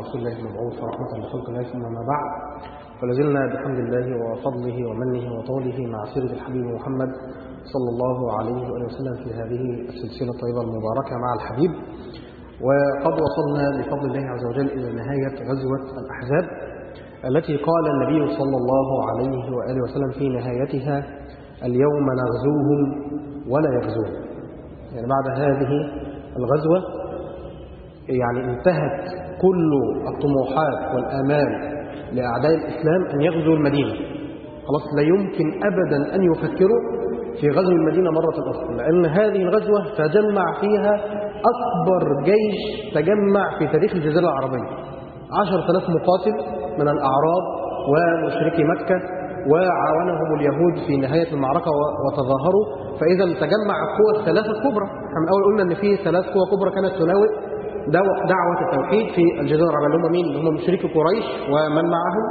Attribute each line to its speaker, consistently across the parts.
Speaker 1: رسول الله المبعوث رحمة لخلق الله ثم ما بعد فلازلنا بحمد الله وفضله ومنه وطوله مع سيرة الحبيب محمد صلى الله عليه وآله وسلم في هذه السلسلة الطيبة المباركة مع الحبيب وقد وصلنا بفضل الله عز وجل إلى نهاية غزوة الأحزاب التي قال النبي صلى الله عليه وآله وسلم في نهايتها اليوم نغزوهم ولا يغزون يعني بعد هذه الغزوة يعني انتهت كل الطموحات والآمال لأعداء الإسلام أن يغزوا المدينة خلاص لا يمكن أبدا أن يفكروا في غزو المدينة مرة أخرى لأن هذه الغزوة تجمع فيها أكبر جيش تجمع في تاريخ الجزيرة العربية عشر ثلاث مقاتل من الأعراب ومشركي مكة وعاونهم اليهود في نهاية المعركة وتظاهروا فإذا تجمع القوى الثلاثة الكبرى احنا من أول قلنا أن في ثلاث قوى كبرى كانت تناوئ دعوة التوحيد في الجزيرة العربية اللي هم مين؟ اللي هم مشركي قريش ومن معهم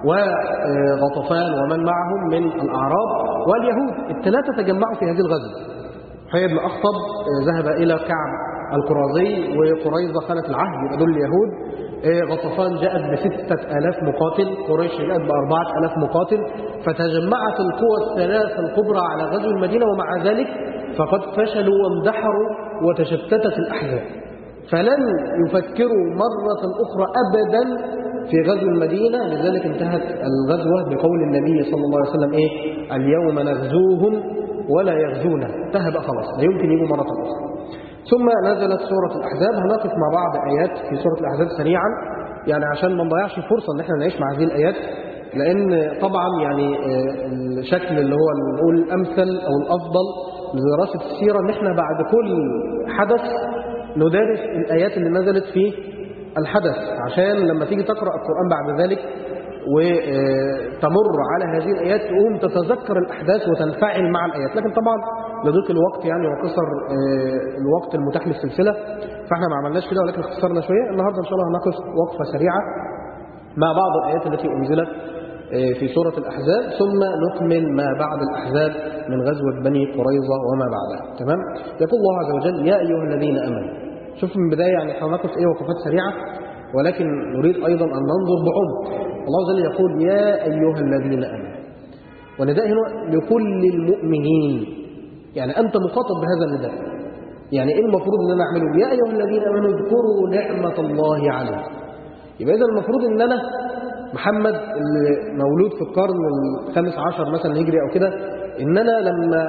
Speaker 1: وغطفان ومن معهم من الأعراب واليهود الثلاثة تجمعوا في هذه الغزوة حي بن أخطب ذهب إلى كعب القرازي وقريظة خانت العهد يبقى دول اليهود غطفان جاءت بستة آلاف مقاتل قريش جاءت بأربعة آلاف مقاتل فتجمعت القوى الثلاث الكبرى على غزو المدينة ومع ذلك فقد فشلوا واندحروا وتشتتت الأحزاب فلن يفكروا مرة أخرى أبدا في غزو المدينة لذلك انتهت الغزوة بقول النبي صلى الله عليه وسلم إيه اليوم نغزوهم ولا يغزونا انتهى بقى خلاص لا يمكن يجوا مرة أخرى ثم نزلت سورة الأحزاب هنقف مع بعض آيات في سورة الأحزاب سريعا يعني عشان ما نضيعش فرصة ان احنا نعيش مع هذه الآيات لأن طبعا يعني الشكل اللي هو نقول الأمثل أو الأفضل لدراسة السيرة ان احنا بعد كل حدث ندرس الآيات اللي نزلت في الحدث عشان لما تيجي تقرأ القرآن بعد ذلك وتمر على هذه الآيات تقوم تتذكر الأحداث وتنفعل مع الآيات لكن طبعا لضيق الوقت يعني وقصر الوقت المتاح للسلسلة فاحنا ما عملناش كده ولكن اختصرنا شوية النهاردة إن شاء الله هنقف وقفة سريعة مع بعض الآيات التي أنزلت في سورة الأحزاب ثم نكمل ما بعد الأحزاب من غزوة بني قريظة وما بعدها تمام يقول الله عز وجل يا أيها الذين أمنوا شوف من البداية يعني احنا هنقف إيه وقفات سريعة ولكن نريد أيضا أن ننظر بعمق الله عز وجل يقول يا أيها الذين آمنوا ونداء هنا لكل المؤمنين يعني أنت مخاطب بهذا النداء يعني إيه المفروض أن أنا أعمله يا أيها الذين آمنوا اذكروا نعمة الله عليكم يبقى إذا المفروض أن أنا محمد اللي مولود في القرن الخامس عشر مثلا هجري أو كده إن أنا لما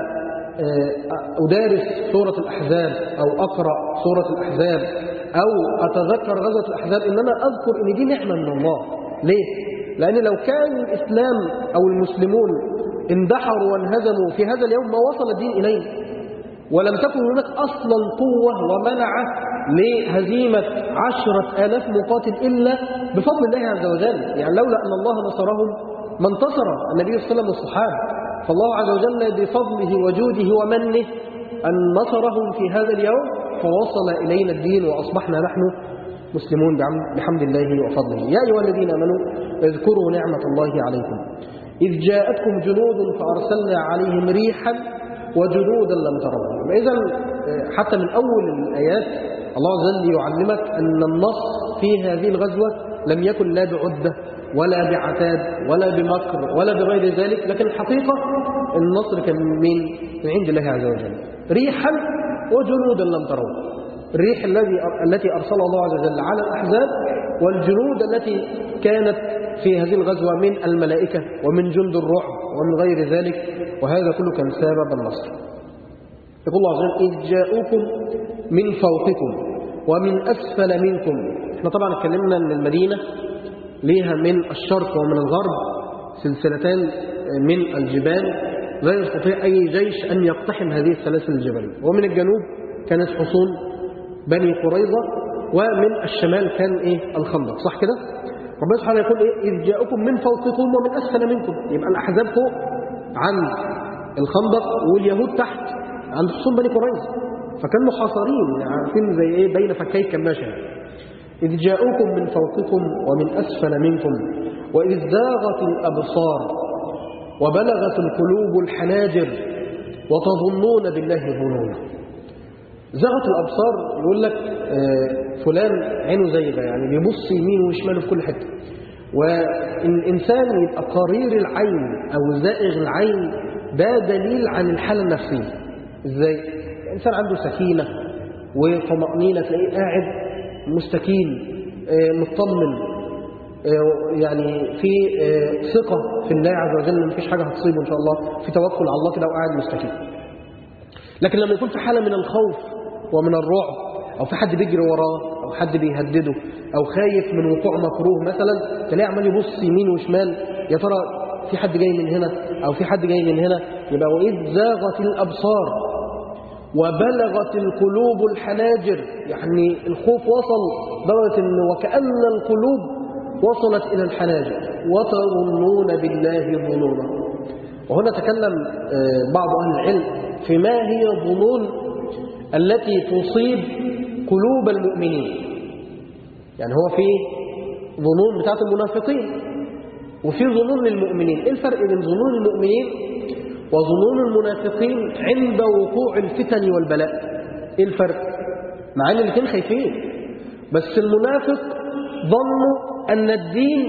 Speaker 1: أدارس سورة الأحزاب أو أقرأ سورة الأحزاب أو أتذكر غزوة الأحزاب إن أنا أذكر إن دي نعمة من الله ليه؟ لأن لو كان الإسلام أو المسلمون اندحروا وانهزموا في هذا اليوم ما وصل الدين إليه ولم تكن هناك أصلا قوة ومنعة لهزيمة عشرة آلاف مقاتل إلا بفضل الله عز وجل يعني لولا أن الله نصرهم ما انتصر النبي صلى الله عليه وسلم والصحابة فالله عز وجل بفضله وجوده ومنه أن نصرهم في هذا اليوم فوصل إلينا الدين وأصبحنا نحن مسلمون بحمد الله وفضله يا أيها الذين آمنوا اذكروا نعمة الله عليكم إذ جاءتكم جنود فأرسلنا عليهم ريحا وجنودا لم تروا إذا حتى من أول الآيات الله عز وجل يعلمك أن النصر في هذه الغزوة لم يكن لا بعدة ولا بعتاد ولا بمكر ولا بغير ذلك لكن الحقيقة النصر كان من من عند الله عز وجل ريحا وجنودا لم تروا الريح الذي التي أرسلها الله عز وجل على الأحزاب والجنود التي كانت في هذه الغزوة من الملائكة ومن جند الرعب ومن غير ذلك وهذا كله كان سبب النصر يقول الله عز وجل إذ جاءوكم من فوقكم ومن أسفل منكم احنا طبعا اتكلمنا أن المدينة ليها من الشرق ومن الغرب سلسلتان من الجبال لا يستطيع أي جيش أن يقتحم هذه السلاسل الجبلية ومن الجنوب كانت حصون بني قريظة ومن الشمال كان إيه الخندق صح كده ربنا سبحانه يقول إيه إذ جاءكم من فوقكم ومن أسفل منكم يبقى الأحزاب فوق عند الخندق واليهود تحت عند حصون بني قريظة فكانوا محاصرين عارفين زي إيه بين فكي كماشة إذ جاءوكم من فوقكم ومن أسفل منكم وإذ زاغت الأبصار وبلغت القلوب الحناجر وتظنون بالله ظنونا زاغت الأبصار يقول لك فلان عينه زيغة يعني بيبص يمين وشمال في كل حتة والإنسان يبقى قرير العين أو زائغ العين ده دليل عن الحالة النفسية إزاي؟ الإنسان عنده سكينة وطمأنينة تلاقيه قاعد مستكين آه، مطمن آه، يعني في آه، ثقة في الله عز وجل مفيش حاجة هتصيبه إن شاء الله في توكل على الله كده وقاعد مستكين لكن لما يكون في حالة من الخوف ومن الرعب أو في حد بيجري وراه أو حد بيهدده أو خايف من وقوع مكروه مثلا تلاقيه عمال يبص يمين وشمال يا ترى في حد جاي من هنا أو في حد جاي من هنا يبقى وإذ زاغت الأبصار وبلغت القلوب الحناجر يعني الخوف وصل درجة إن وكأن القلوب وصلت إلى الحناجر وتظنون بالله ظنونا وهنا تكلم آه، بعض أهل العلم في ما هي الظنون التي تصيب قلوب المؤمنين يعني هو في ظنون بتاعت المنافقين وفي ظنون للمؤمنين ايه الفرق بين ظنون المؤمنين وظنون المنافقين عند وقوع الفتن والبلاء ايه الفرق مع ان الاثنين خايفين بس المنافق ظنوا ان الدين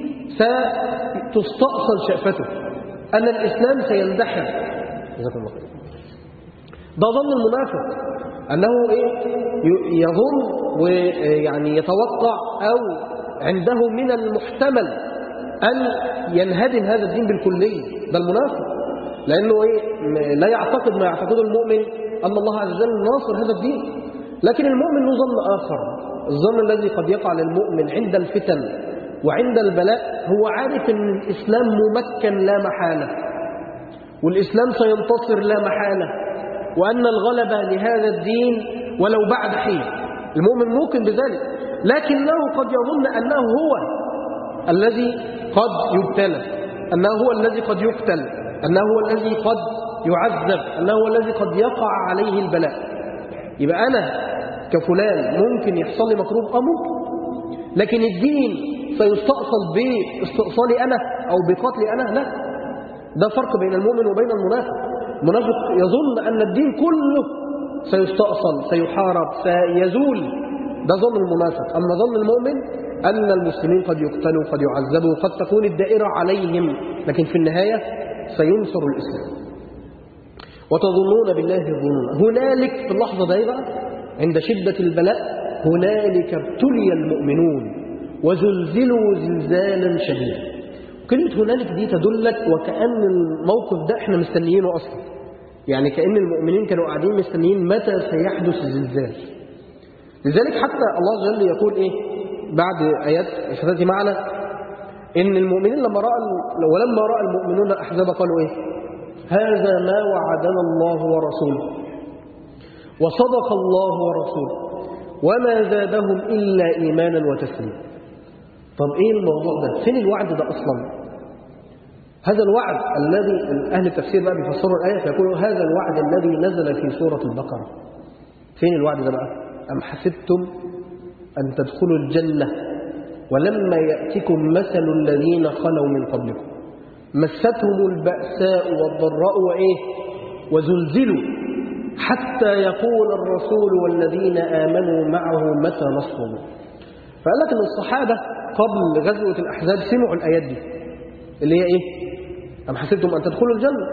Speaker 1: ستستأصل شأفته ان الاسلام سيندحر جزاكم الله خير ده ظن المنافق أنه إيه ي- يظن ويعني يتوقع أو عنده من المحتمل أن ينهدم هذا الدين بالكلية ده المنافق لأنه إيه م- لا يعتقد ما يعتقده المؤمن أن الله عز وجل ناصر هذا الدين لكن المؤمن له ظن آخر الظن الذي قد يقع للمؤمن عند الفتن وعند البلاء هو عارف أن الإسلام ممكن لا محالة والإسلام سينتصر لا محالة وأن الغلبة لهذا الدين ولو بعد حين المؤمن ممكن بذلك لكنه قد يظن أنه هو الذي قد يبتلى أنه هو الذي قد يقتل أنه هو الذي قد يعذب أنه هو الذي قد يقع عليه البلاء يبقى أنا كفلان ممكن يحصل لي مكروه أه ممكن لكن الدين سيستأصل باستئصالي أنا أو بقتلي أنا لا ده فرق بين المؤمن وبين المنافق المنافق يظن أن الدين كله سيستأصل سيحارب سيزول ده ظن المنافق أما ظن المؤمن أن المسلمين قد يقتلوا قد يعذبوا قد تكون الدائرة عليهم لكن في النهاية سينصر الإسلام وتظنون بالله الظنون هنالك في اللحظة دي بقى عند شدة البلاء هنالك ابتلي المؤمنون وزلزلوا زلزالا شديدا كلمة هنالك دي تدلك وكأن الموقف ده احنا مستنيينه أصلا يعني كأن المؤمنين كانوا قاعدين مستنيين متى سيحدث الزلزال لذلك حتى الله عز وجل يقول ايه بعد آيات ستأتي معنا إن المؤمنين لما رأى ولما رأى المؤمنون الأحزاب قالوا ايه هذا ما وعدنا الله ورسوله وصدق الله ورسوله وما زادهم إلا إيمانا وتسليما طب ايه الموضوع ده فين الوعد ده اصلا هذا الوعد الذي اهل التفسير بقى بيفسروا الايه فيقولوا هذا الوعد الذي نزل في سوره البقره فين الوعد ده بقى ام حسبتم ان تدخلوا الجنه ولما ياتكم مثل الذين خلوا من قبلكم مستهم الباساء والضراء وايه وزلزلوا حتى يقول الرسول والذين امنوا معه متى نصر الله فقال لك ان الصحابه قبل غزوة الأحزاب سمعوا الآيات دي اللي هي إيه أم حسبتم أن تدخلوا الجنة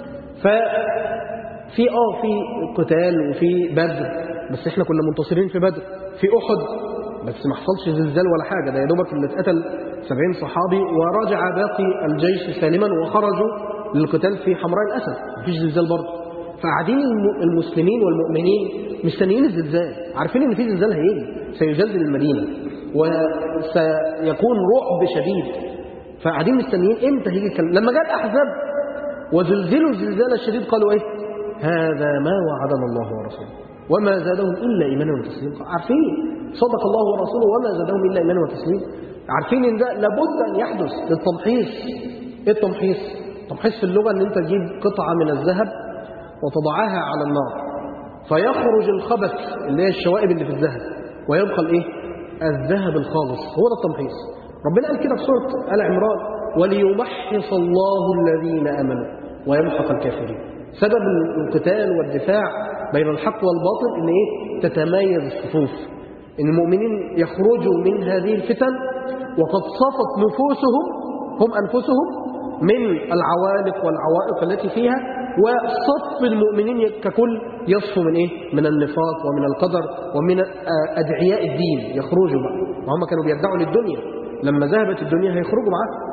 Speaker 1: ففي آه في قتال وفي بدر بس إحنا كنا منتصرين في بدر في أحد بس ما حصلش زلزال ولا حاجة ده يا دوبك اللي اتقتل 70 صحابي ورجع باقي الجيش سالما وخرجوا للقتال في حمراء الأسد مفيش زلزال برضه فقاعدين المسلمين والمؤمنين مستنيين الزلزال عارفين ان في زلزال هيجي سيزلزل المدينه وسيكون رعب شديد فقاعدين مستنيين امتى هيجي الكلام لما جاء الاحزاب وزلزلوا الزلزال الشديد قالوا ايه هذا ما وعدنا الله ورسوله وما زادهم الا ايمانا وتسليما عارفين صدق الله ورسوله وما زادهم الا ايمانا وتسليما عارفين ان ده لابد ان يحدث للتمحيص ايه التمحيص التمحيص في اللغه ان انت تجيب قطعه من الذهب وتضعها على النار فيخرج الخبث اللي هي الشوائب اللي في الذهب ويبقى الايه الذهب الخالص هو ده التمحيص ربنا قال كده في سوره ال عمران وليمحص الله الذين امنوا ويمحق الكافرين سبب القتال والدفاع بين الحق والباطل ان ايه تتمايز الصفوف إن المؤمنين يخرجوا من هذه الفتن وقد صفت نفوسهم هم أنفسهم من العوالق والعوائق التي فيها وصف المؤمنين ككل يصفوا من إيه؟ من النفاق ومن القدر ومن أدعياء الدين يخرجوا بقى وهم كانوا بيدعوا للدنيا لما ذهبت الدنيا هيخرجوا معاها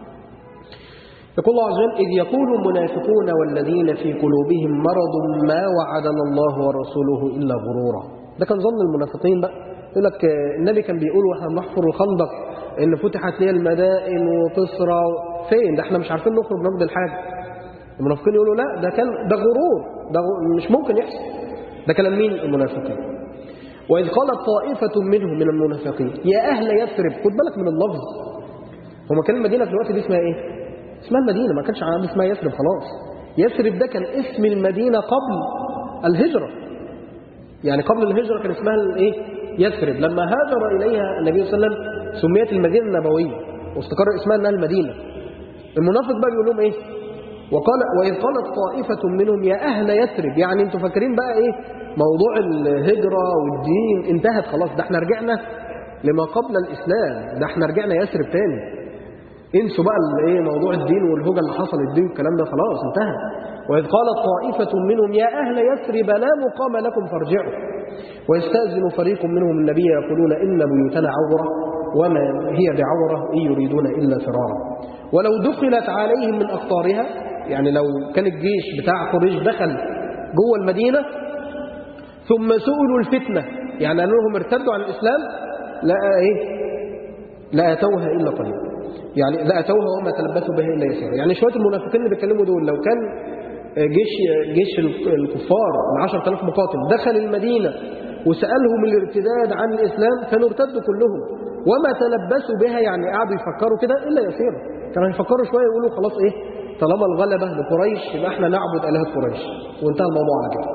Speaker 1: يقول الله عز وجل إذ يقول المنافقون والذين في قلوبهم مرض ما وعدنا الله ورسوله إلا غرورا ده كان ظن المنافقين بقى يقول لك النبي كان بيقول واحنا بنحفر الخندق ان فتحت لي المدائن وتصرى فين ده احنا مش عارفين نخرج نقضي الحاجه المنافقين يقولوا لا ده كان ده غرور ده غ- مش ممكن يحصل ده كلام مين المنافقين وإذ قالت طائفة منهم من المنافقين يا أهل يثرب خد بالك من اللفظ هما كان المدينة في الوقت دي اسمها إيه؟ اسمها المدينة ما كانش عندها اسمها يثرب خلاص يثرب ده كان اسم المدينة قبل الهجرة يعني قبل الهجرة كان اسمها الايه يثرب لما هاجر إليها النبي صلى الله عليه وسلم سميت المدينة النبوية واستقر اسمها انها المدينة المنافق بقى بيقول لهم ايه وقال وإذ قالت طائفة منهم يا أهل يثرب يعني انتوا فاكرين بقى ايه موضوع الهجرة والدين انتهت خلاص ده احنا رجعنا لما قبل الإسلام ده احنا رجعنا يثرب تاني انسوا بقى الايه موضوع الدين والهوجة اللي حصلت دي والكلام ده خلاص انتهى وإذ قالت طائفة منهم يا أهل يثرب لا مقام لكم فارجعوا ويستأذن فريق منهم النبي يقولون إن بيوتنا عورة وما هي بعورة إن يريدون إلا فرارا ولو دخلت عليهم من أقطارها يعني لو كان الجيش بتاع قريش دخل جوه المدينة ثم سئلوا الفتنة يعني قالوا لهم ارتدوا عن الإسلام لا إيه لا أتوها إلا قليلا يعني لا أتوها وما تلبثوا بها إلا يسيرا يعني شوية المنافقين اللي بيتكلموا دول لو كان جيش جيش الكفار ال 10000 مقاتل دخل المدينة وسألهم الارتداد عن الإسلام كانوا ارتدوا كلهم وما تلبسوا بها يعني قعدوا يفكروا كده إلا يسيرا كانوا يفكروا شوية يقولوا خلاص إيه طالما الغلبة لقريش يبقى احنا نعبد آلهة قريش وانتهى الموضوع على كده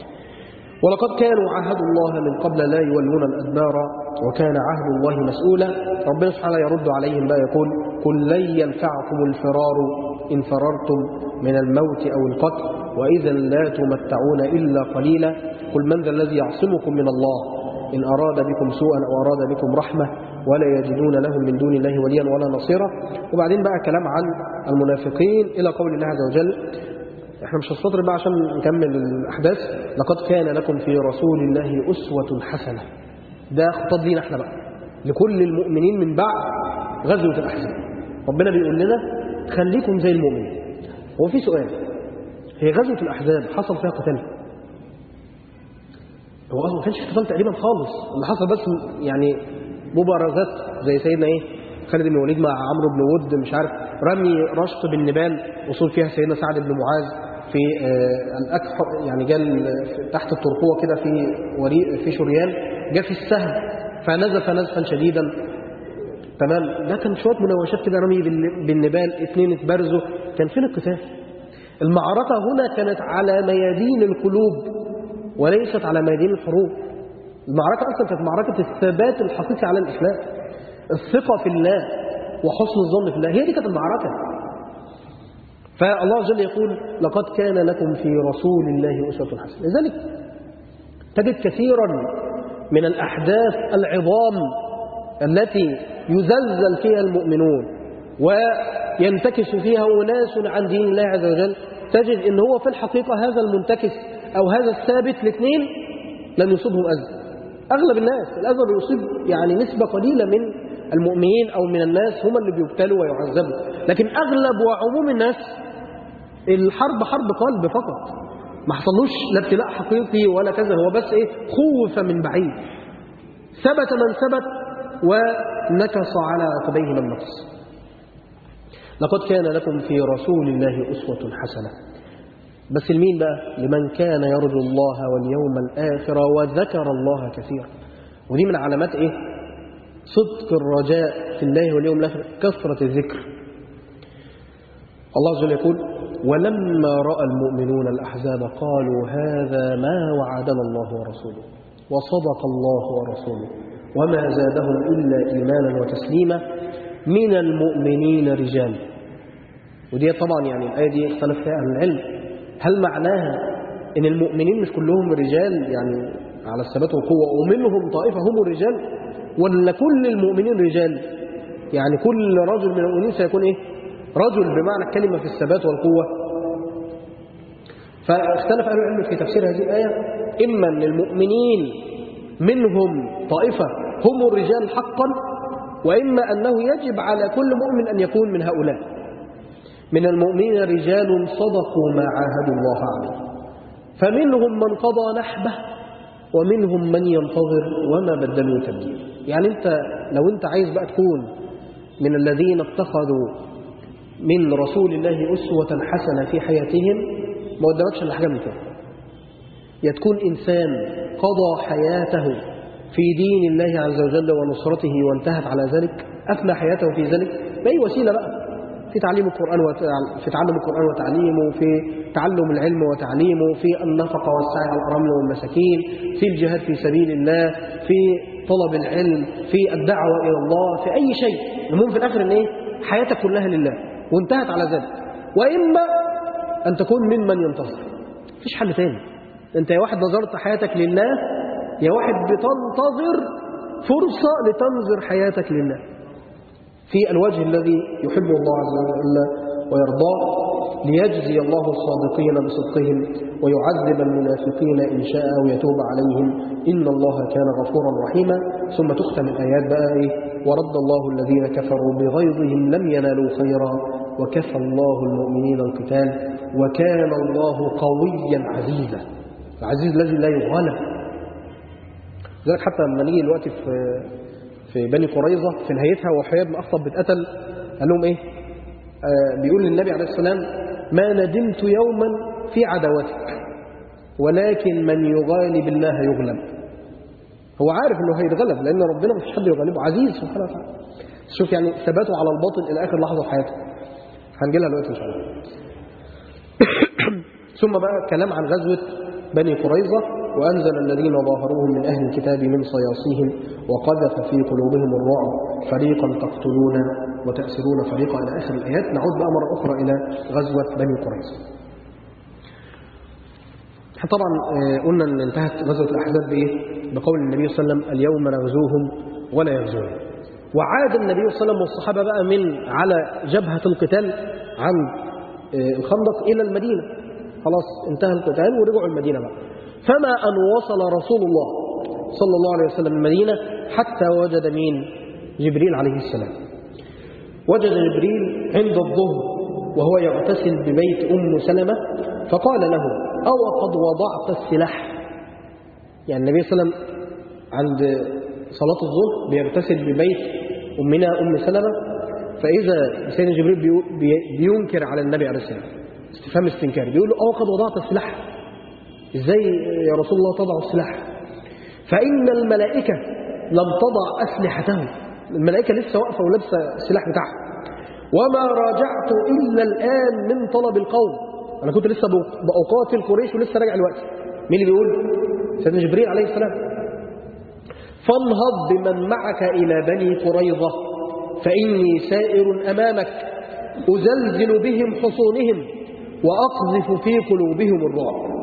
Speaker 1: ولقد كانوا عاهدوا الله من قبل لا يولون الأدبار وكان عهد الله مسؤولا ربنا سبحانه يرد عليهم بقى يقول قل لن ينفعكم الفرار إن فررتم من الموت أو القتل وإذا لا تمتعون إلا قليلا قل من ذا الذي يعصمكم من الله إن أراد بكم سوءا أو أراد بكم رحمة ولا يجدون لهم من دون الله وليا ولا نصيرا وبعدين بقى كلام عن المنافقين إلى قول الله عز وجل احنا مش هنستطرد بقى عشان نكمل الأحداث لقد كان لكم في رسول الله أسوة حسنة ده خطاب لينا احنا بقى لكل المؤمنين من بعد غزوة الأحزاب ربنا بيقول لنا خليكم زي المؤمنين هو في سؤال هي غزوة الأحزاب حصل فيها قتال هو أصلا ما كانش في قتال تقريبا خالص اللي حصل بس يعني مبارزات زي سيدنا ايه خالد بن الوليد مع عمرو بن ود مش عارف رمي رشط بالنبال وصول فيها سيدنا سعد بن معاذ في الأكح يعني جال تحت الترقوة كده في وريق في شريان جاء في السهم فنزف نزفا شديدا تمام ده كان شويه مناوشات كده رمي بالنبال اثنين اتبرزوا كان فين القتال المعركة هنا كانت على ميادين القلوب وليست على ميادين الحروب المعركة أصلا كانت معركة الثبات الحقيقي على الإسلام الثقة في الله وحسن الظن في الله هي دي كانت المعركة فالله عز وجل يقول لقد كان لكم في رسول الله أسوة حسنة لذلك تجد كثيرا من الأحداث العظام التي يزلزل فيها المؤمنون وينتكس فيها أناس عن دين الله عز وجل تجد ان هو في الحقيقة هذا المنتكس أو هذا الثابت الاثنين لم يصيبهم أذى أغلب الناس الأذى بيصيب يعني نسبة قليلة من المؤمنين أو من الناس هم اللي بيبتلوا ويعذبوا لكن أغلب وعموم الناس الحرب حرب قلب فقط ما حصلوش لا ابتلاء حقيقي ولا كذا هو بس ايه خوف من بعيد ثبت من ثبت ونكص على عقبيه من نقص لقد كان لكم في رسول الله أسوة حسنة بس لمين بقى لمن كان يرجو الله واليوم الآخر وذكر الله كثيرا ودي من علامات ايه صدق الرجاء في الله واليوم الآخر كثرة الذكر الله عز وجل يقول ولما رأى المؤمنون الأحزاب قالوا هذا ما وعدنا الله ورسوله وصدق الله ورسوله وما زادهم إلا إيمانا وتسليما من المؤمنين رجال ودي طبعا يعني الآية دي اختلف فيها أهل العلم هل معناها إن المؤمنين مش كلهم رجال يعني على الثبات والقوة ومنهم طائفة هم الرجال ولا كل المؤمنين رجال يعني كل رجل من المؤمنين سيكون إيه رجل بمعنى الكلمة في الثبات والقوة فاختلف أهل العلم في تفسير هذه الآية إما أن المؤمنين منهم طائفة هم الرجال حقا وإما أنه يجب على كل مؤمن أن يكون من هؤلاء من المؤمنين رجال صدقوا ما عاهدوا الله عليه فمنهم من قضى نحبه ومنهم من ينتظر وما بدلوا تبديلا يعني انت لو انت عايز بقى تكون من الذين اتخذوا من رسول الله أسوة حسنة في حياتهم ما قدامكش الا حاجه من كده يا تكون إنسان قضى حياته في دين الله عز وجل ونصرته وانتهت على ذلك أفنى حياته في ذلك بأي وسيلة بقى في تعليم القرآن وت... في تعلم القرآن وتعليمه في تعلم العلم وتعليمه في النفقة والسعي على الأرامل والمساكين في الجهاد في سبيل الله في طلب العلم في الدعوة إلى الله في أي شيء المهم في الآخر إن إيه حياتك كلها لله وانتهت على ذلك وإما أن تكون ممن ينتصر مفيش حل تاني أنت يا واحد نظرت حياتك لله يا واحد بتنتظر فرصة لتنظر حياتك لله في الوجه الذي يحبه الله عز وجل ويرضاه ليجزي الله الصادقين بصدقهم ويعذب المنافقين إن شاء أو يتوب عليهم إن الله كان غفورا رحيما ثم تختم الآيات بقى إيه ورد الله الذين كفروا بغيظهم لم ينالوا خيرا وكفى الله المؤمنين القتال وكان الله قويا عزيزا العزيز الذي لا يغلب لذلك حتى لما نيجي دلوقتي في في بني قريظة في نهايتها وحياة بن أخطب بيتقتل قال لهم إيه آه بيقول للنبي عليه السلام ما ندمت يوما في عداوتك ولكن من يغالب الله يغلب هو عارف انه هيتغلب لان ربنا مفيش حد يغلبه عزيز سبحانه وتعالى شوف يعني ثباته على الباطل الى اخر لحظه في حياته هنجي لها دلوقتي ان شاء الله ثم بقى كلام عن غزوه بني قريظه وأنزل الذين ظاهروهم من أهل الكتاب من صياصيهم وقذف في قلوبهم الرعب فريقا تقتلون وتأسرون فريقا إلى آخر الآيات نعود بقى مرة أخرى إلى غزوة بني قريظة طبعا قلنا أن انتهت غزوة الأحزاب بإيه؟ بقول النبي صلى الله عليه وسلم اليوم نغزوهم ولا يغزون وعاد النبي صلى الله عليه وسلم والصحابة بقى من على جبهة القتال عن الخندق إلى المدينة خلاص انتهى القتال ورجعوا المدينة بقى فما أن وصل رسول الله صلى الله عليه وسلم المدينة حتى وجد مين جبريل عليه السلام وجد جبريل عند الظهر وهو يغتسل ببيت أم سلمة فقال له أو قد وضعت السلاح يعني النبي صلى الله عليه وسلم عند صلاة الظهر بيغتسل ببيت أمنا أم سلمة فإذا سيدنا جبريل بينكر على النبي عليه السلام استفهام استنكار بيقول له أو قد وضعت السلاح ازاي يا رسول الله تضع السلاح فإن الملائكة لم تضع أسلحتهم الملائكة لسه واقفة ولابسة السلاح بتاعها وما راجعت إلا الآن من طلب القوم أنا كنت لسه بأقاتل قريش ولسه راجع الوقت مين اللي بيقول سيدنا جبريل عليه السلام فانهض بمن معك إلى بني قريظة فإني سائر أمامك أزلزل بهم حصونهم وأقذف في قلوبهم الرعب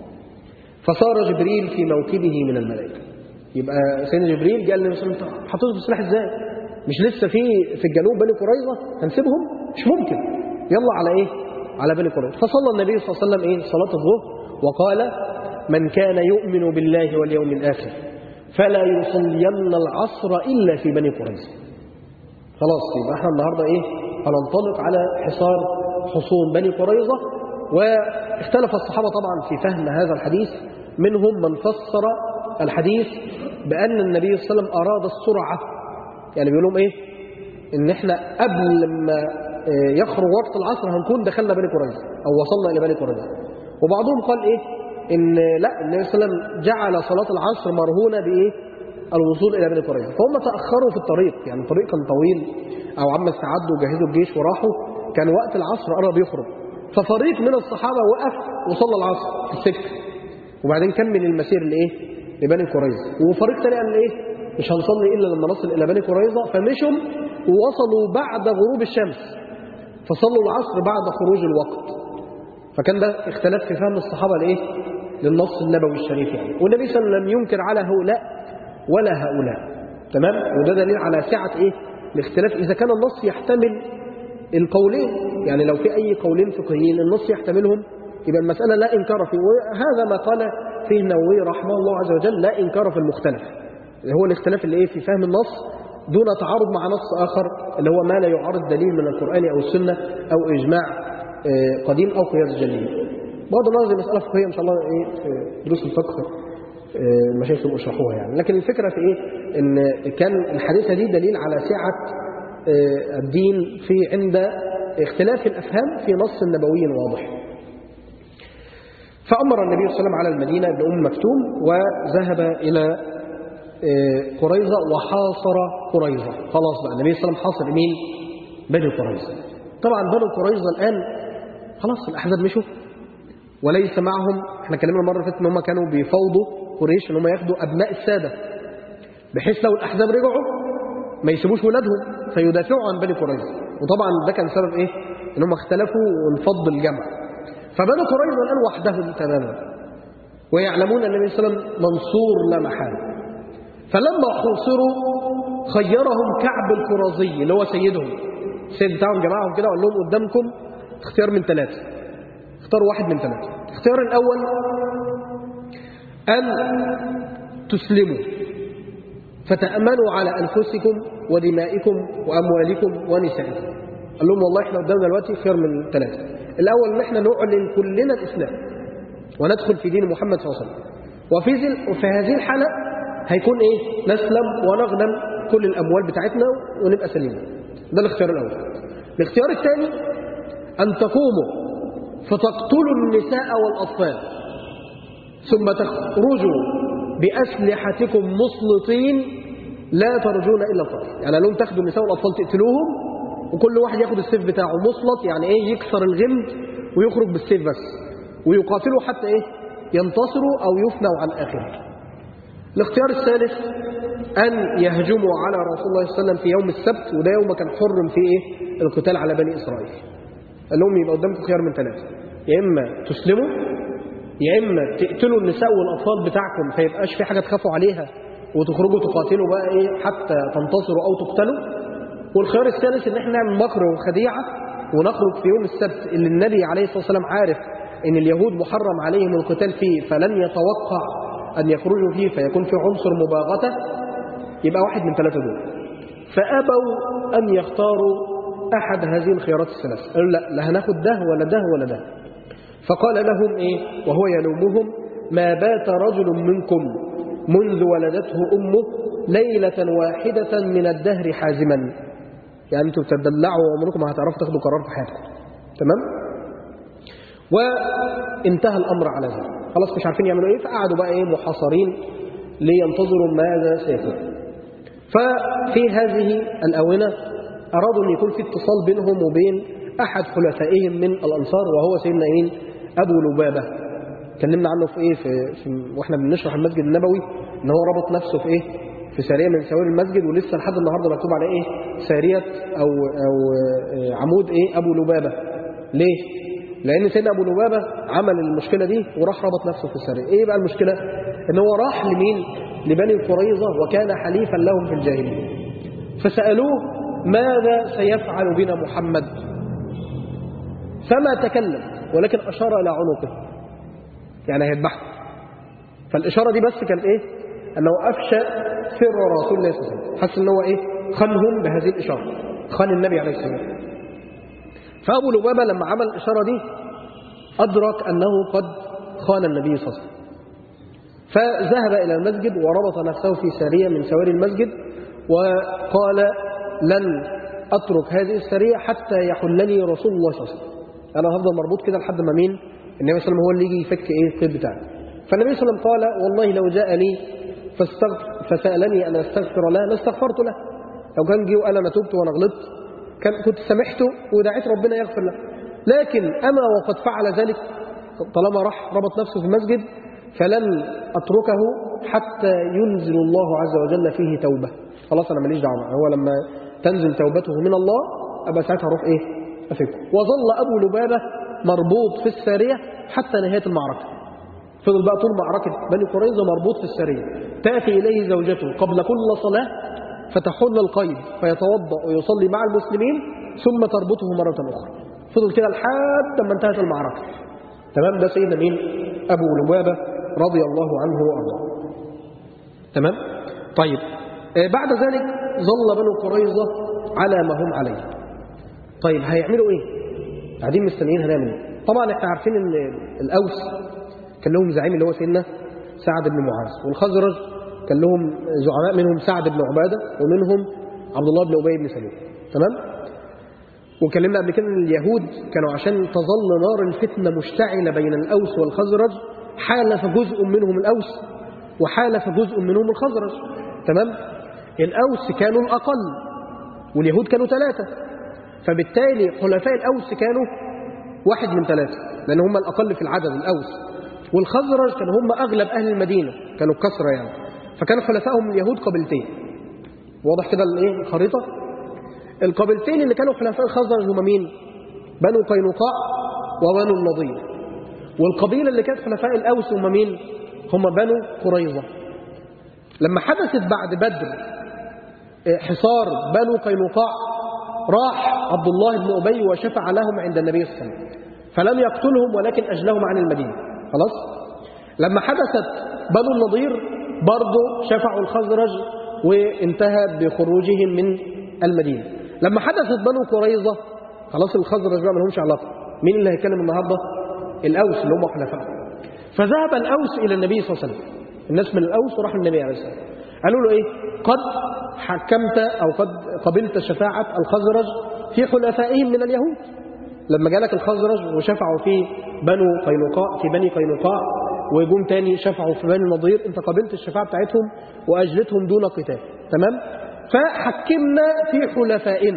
Speaker 1: فصار جبريل في موكبه من الملائكة يبقى سيدنا جبريل قال للنبي صلى الله عليه وسلم هتظبط السلاح ازاي مش لسه في في الجنوب بني قريظة هنسيبهم مش ممكن يلا على ايه على بني قريظة فصلى النبي صلى الله عليه وسلم ايه صلاة الظهر وقال من كان يؤمن بالله واليوم الآخر فلا يصلين العصر إلا في بني قريظة خلاص يبقى احنا النهاردة ايه هننطلق على حصار حصون بني قريظة واختلف الصحابة طبعا في فهم هذا الحديث منهم من فسر الحديث بأن النبي صلى الله عليه وسلم أراد السرعة يعني بيقول لهم إيه إن إحنا قبل ما يخرج وقت العصر هنكون دخلنا بني قريظة أو وصلنا إلى بني قريظة وبعضهم قال إيه إن لا النبي صلى الله عليه وسلم جعل صلاة العصر مرهونة بإيه الوصول إلى بني قريظة فهم تأخروا في الطريق يعني الطريق كان طويل أو عما استعدوا وجهزوا الجيش وراحوا كان وقت العصر قرب يخرج ففريق من الصحابة وقف وصلى العصر في السكة وبعدين كمل المسير لإيه لبني قريظة وفريق تاني قال إيه مش هنصلي إلا لما نصل إلى بني قريظة فمشوا ووصلوا بعد غروب الشمس فصلوا العصر بعد خروج الوقت فكان ده اختلاف في فهم الصحابة لإيه للنص النبوي الشريف يعني والنبي صلى الله عليه وسلم لم ينكر على هؤلاء ولا هؤلاء تمام وده دليل على سعة إيه الاختلاف إذا كان النص يحتمل القولين يعني لو في أي قولين فقهيين النص يحتملهم يبقى المسألة لا إنكار فيه وهذا ما قال فيه النووي رحمه الله عز وجل لا إنكار في المختلف اللي هو الاختلاف اللي إيه في فهم النص دون تعارض مع نص آخر اللي هو ما لا يعارض دليل من القرآن أو السنة أو إجماع آه، قديم أو قياس جليل بغض النظر دي مسألة فقهية إن شاء الله إيه في دروس الفقه آه، المشايخ يشرحوها يعني لكن الفكرة في إيه إن كان الحديثة دي دليل على سعة آه، الدين في عند اختلاف الأفهام في نص نبوي واضح فأمر النبي صلى الله عليه وسلم على المدينة بأم مكتوم وذهب إلى آه، قريظة وحاصر قريظة خلاص بقى النبي صلى الله عليه وسلم حاصر مين؟ بني قريظة طبعا بني قريظة الآن خلاص الأحزاب مشوا وليس معهم احنا كلمنا المرة اللي فاتت ان هم كانوا بيفاوضوا قريش ان هم ياخدوا أبناء السادة بحيث لو الأحزاب رجعوا ما يسيبوش ولادهم فيدافعوا عن بني قريظة وطبعا ده كان سبب ايه؟ ان هم اختلفوا وانفض الجمع فبني قريظة الآن وحدهم تماما ويعلمون أن النبي صلى الله عليه وسلم منصور لا محالة فلما حوصروا خيرهم كعب القرظي اللي هو سيدهم السيد بتاعهم جماعهم كده وقال لهم قدامكم اختيار من ثلاثة اختاروا واحد من ثلاثة الاختيار الأول أن تسلموا فتأمنوا على أنفسكم ودمائكم وأموالكم ونسائكم قال لهم والله احنا قدامنا دلوقتي خير من ثلاثة الأول ان احنا نعلن كلنا الإسلام وندخل في دين محمد صلى الله عليه وسلم وفي, ذل وفي هذه الحالة هيكون ايه نسلم ونغنم كل الأموال بتاعتنا ونبقى سليمين ده الاختيار الأول الاختيار الثاني أن تقوموا فتقتلوا النساء والأطفال ثم تخرجوا بأسلحتكم مسلطين لا ترجون إلا القتل يعني لهم تاخدوا النساء والأطفال تقتلوهم وكل واحد ياخد السيف بتاعه مسلط يعني ايه يكسر الغمد ويخرج بالسيف بس ويقاتلوا حتى ايه ينتصروا أو يفنوا عن آخره الاختيار الثالث أن يهجموا على رسول الله صلى الله عليه وسلم في يوم السبت وده يوم كان حرم فيه إيه؟ القتال على بني إسرائيل قال لهم يبقى قدامكم خيار من ثلاثة يا إما تسلموا يا إما تقتلوا النساء والأطفال بتاعكم فيبقاش في حاجة تخافوا عليها وتخرجوا تقاتلوا بقى إيه حتى تنتصروا أو تقتلوا والخيار الثالث إن احنا نعمل مكر وخديعة ونخرج في يوم السبت اللي النبي عليه الصلاة والسلام عارف إن اليهود محرم عليهم القتال فيه فلن يتوقع أن يخرجوا فيه فيكون في عنصر مباغتة يبقى واحد من ثلاثة دول فأبوا أن يختاروا أحد هذه الخيارات الثلاث قالوا لا لا هناخد ده ولا ده ولا ده فقال لهم إيه وهو يلومهم ما بات رجل منكم منذ ولدته أمه ليلة واحدة من الدهر حازما يعني أنتم بتدلعوا وعمركم ما هتعرفوا تاخدوا قرار في حياتكم تمام وانتهى الأمر على ذلك خلاص مش عارفين يعملوا ايه فقعدوا بقى ايه محاصرين لينتظروا ماذا سيكون ففي هذه الأونة أرادوا أن يكون في اتصال بينهم وبين أحد حلفائهم من الأنصار وهو سيدنا إيه أبو لبابة اتكلمنا عنه في إيه في, في وإحنا بنشرح المسجد النبوي إن هو ربط نفسه في إيه في سارية من سواري المسجد ولسه لحد النهاردة مكتوب عليه إيه سارية أو, أو عمود إيه أبو لبابة ليه لأن سيدنا أبو لبابة عمل المشكلة دي وراح ربط نفسه في السرية إيه بقى المشكلة إن هو راح لمين لبني قريظة وكان حليفا لهم في الجاهلية فسألوه ماذا سيفعل بنا محمد فما تكلم ولكن أشار إلى عنقه يعني هيذبحه فالإشارة دي بس كانت إيه أنه أفشى سر رسول الله صلى الله عليه وسلم حس أنه إيه خانهم بهذه الإشارة خان النبي عليه الصلاة والسلام فأبو لبابة لما عمل الإشارة دي أدرك أنه قد خان النبي صلى الله عليه وسلم فذهب إلى المسجد وربط نفسه في سارية من سواري المسجد وقال لن أترك هذه السرية حتى يحلني رسول الله صلى الله عليه وسلم أنا هفضل مربوط كده لحد ما مين النبي صلى الله عليه وسلم هو اللي يجي يفك إيه القيد بتاعي فالنبي صلى الله عليه وسلم قال والله لو جاء لي فاستغفر فسألني أن أستغفر له لاستغفرت له لو كان جه وقال أنا تبت وأنا غلطت كان كنت سامحته ودعيت ربنا يغفر له لكن أما وقد فعل ذلك طالما راح ربط نفسه في المسجد فلن أتركه حتى ينزل الله عز وجل فيه توبة خلاص أنا ماليش دعوة هو لما تنزل توبته من الله أبقى ساعتها أروح إيه أفكه وظل أبو لبابة مربوط في السارية حتى نهاية المعركة فضل بقى طول معركة بني قريظة مربوط في السرية تأتي إليه زوجته قبل كل صلاة فتحل القيد فيتوضأ ويصلي مع المسلمين ثم تربطه مرة أخرى فضل كده لحد ما انتهت المعركة تمام ده سيدنا مين أبو لبابة رضي الله عنه وأرضاه تمام طيب آه بعد ذلك ظل بنو قريظة على ما هم عليه طيب هيعملوا ايه قاعدين مستنيين هنعمل ايه طبعا احنا عارفين ان الاوس كان لهم زعيم اللي هو سيدنا سعد بن معاذ والخزرج كان لهم زعماء منهم سعد بن عبادة ومنهم عبد الله بن أبي بن سلول تمام وكلمنا قبل كده ان اليهود كانوا عشان تظل نار الفتنة مشتعلة بين الأوس والخزرج حالف جزء منهم الأوس وحالف جزء منهم الخزرج تمام الأوس كانوا الأقل واليهود كانوا ثلاثة فبالتالي حلفاء الأوس كانوا واحد من ثلاثة لأن هم الأقل في العدد الأوس والخزرج كانوا هم أغلب أهل المدينة كانوا كسرة يعني فكان حلفائهم اليهود قبيلتين واضح كده الايه الخريطة القبيلتين اللي كانوا حلفاء الخزرج هم مين بنو قينقاع وبنو النضير والقبيلة اللي كانت حلفاء الأوس هم مين هم بنو قريظة لما حدثت بعد بدر حصار بنو قينقاع راح عبد الله بن أبي وشفع لهم عند النبي صلى الله عليه وسلم فلم يقتلهم ولكن أجلهم عن المدينة خلاص لما حدثت بنو النضير برضه شفعوا الخزرج وانتهى بخروجهم من المدينة لما حدثت بنو قريظة خلاص الخزرج بقى ما لهمش علاقة مين اللي هيتكلم النهاردة الأوس اللي هم حلفاء فذهب الأوس إلى النبي صلى الله عليه وسلم الناس من الأوس وراحوا للنبي عليه الصلاة والسلام قالوا له إيه قد حكمت أو قد قبلت شفاعة الخزرج في حلفائهم من اليهود لما جالك الخزرج وشفعوا في بنو قينقاع في بني قينقاع وجم تاني شفعوا في بني النضير انت قبلت الشفاعة بتاعتهم وأجلتهم دون قتال تمام فحكمنا في حلفائنا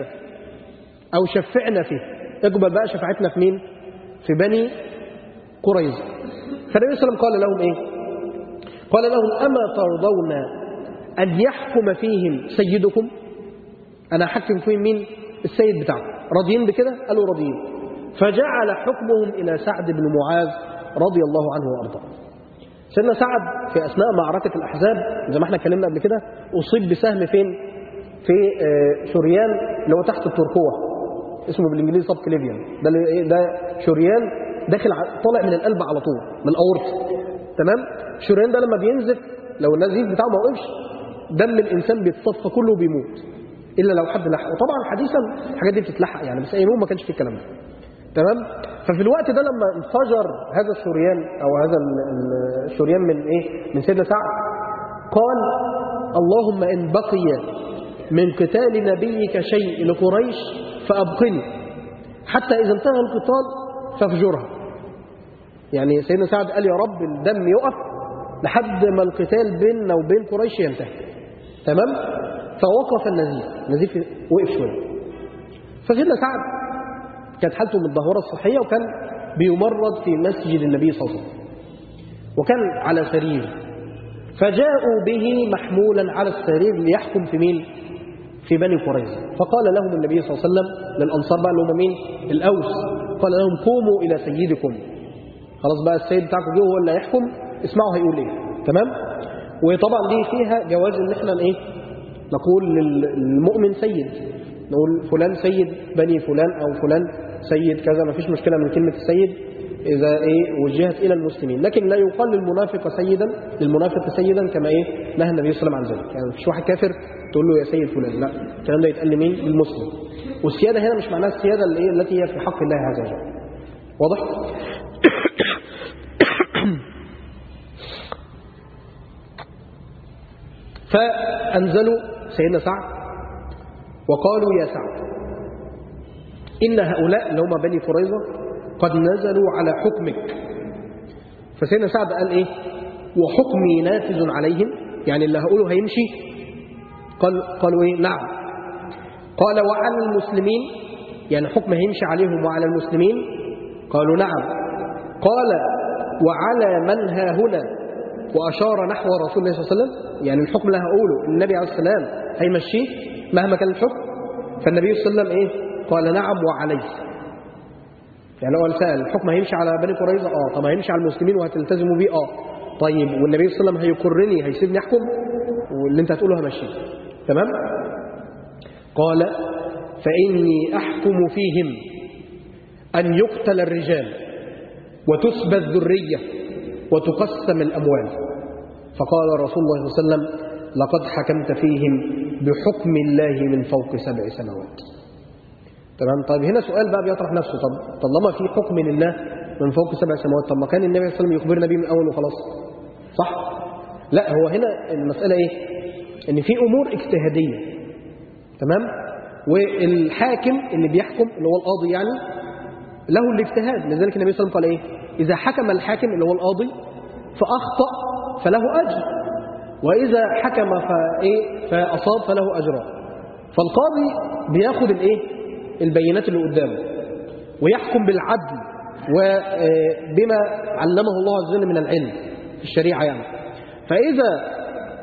Speaker 1: أو شفعنا فيه اقبل بقى شفاعتنا في مين في بني قريظة فالنبي صلى الله عليه وسلم قال لهم ايه قال لهم أما ترضون أن يحكم فيهم سيدكم أنا أحكم فيهم مين السيد بتاعهم راضيين بكده قالوا راضيين فجعل حكمهم إلى سعد بن معاذ رضي الله عنه وأرضاه سيدنا سعد في أثناء معركة الأحزاب زي ما احنا اتكلمنا قبل كده أصيب بسهم فين في شريان اللي هو تحت الترقوة اسمه بالإنجليزي سب كليفيان ده اللي ده شريان داخل طالع من القلب على طول من الأورط تمام الشريان ده لما بينزف لو النزيف بتاعه ما وقفش دم الإنسان بيتصفى كله وبيموت إلا لو حد لحقه وطبعا حديثا الحاجات دي بتتلحق يعني بس أيامهم ما كانش في الكلام ده تمام ففي الوقت ده لما انفجر هذا الشريان أو هذا الشريان من إيه من سيدنا سعد قال اللهم إن بقي من قتال نبيك شيء لقريش فأبقني حتى إذا انتهى القتال فافجرها يعني سيدنا سعد قال يا رب الدم يقف لحد ما القتال بيننا وبين قريش ينتهي تمام فوقف النزيف النزيف وقف شويه فسيدنا سعد كانت حالته متدهوره الصحيه وكان بيمرض في مسجد النبي صلى الله عليه وسلم وكان على سرير فجاءوا به محمولا على السرير ليحكم في مين في بني قريظة فقال لهم النبي صلى الله عليه وسلم للأنصار بقى اللي هم مين الأوس قال لهم قوموا إلى سيدكم خلاص بقى السيد بتاعكم جه هو اللي هيحكم اسمعوا هيقول ايه تمام وطبعا دي فيها جواز ان احنا ايه نقول للمؤمن سيد نقول فلان سيد بني فلان او فلان سيد كذا ما فيش مشكله من كلمه السيد اذا ايه وجهت الى المسلمين لكن لا يقال للمنافق سيدا للمنافق سيدا كما ايه نهى النبي صلى الله عليه وسلم عن ذلك يعني مفيش واحد كافر تقول له يا سيد فلان لا الكلام ده يتقال لمين للمسلم والسياده هنا مش معناها السياده اللي ايه التي هي في حق الله عز وجل واضح فأنزلوا سيدنا سعد وقالوا يا سعد إن هؤلاء اللي هم بني قريظة قد نزلوا على حكمك فسيدنا سعد قال إيه وحكمي نافذ عليهم يعني اللي هقوله هيمشي قال قالوا إيه نعم قال وعلى المسلمين يعني حكم هيمشي عليهم وعلى المسلمين قالوا نعم قال وعلى من ها هنا وأشار نحو رسول الله صلى الله عليه وسلم يعني الحكم اللي هقوله النبي عليه السلام هيمشيه مهما كان الحكم فالنبي صلى الله عليه وسلم إيه قال نعم وعليه يعني هو سأل الحكم هيمشي على بني قريظة اه طب هيمشي على المسلمين وهتلتزموا بيه اه طيب والنبي صلى الله عليه وسلم هيقرني هيسيبني احكم واللي انت هتقوله همشيه تمام قال فإني أحكم فيهم أن يقتل الرجال وتسبى الذرية وتقسم الأموال فقال رسول الله صلى الله عليه وسلم لقد حكمت فيهم بحكم الله من فوق سبع سماوات تمام طيب هنا سؤال بقى بيطرح نفسه طب طالما في حكم لله من فوق سبع سماوات طب ما كان النبي صلى الله عليه وسلم يخبرنا بيه من الاول وخلاص صح لا هو هنا المساله ايه ان في امور اجتهاديه تمام والحاكم اللي بيحكم اللي هو القاضي يعني له الاجتهاد لذلك النبي صلى الله عليه وسلم قال ايه اذا حكم الحاكم اللي هو القاضي فاخطا فله اجر واذا حكم فايه فاصاب فله اجران فالقاضي بياخد الايه البينات اللي قدامه ويحكم بالعدل وبما علمه الله عز وجل من العلم في الشريعة يعني فإذا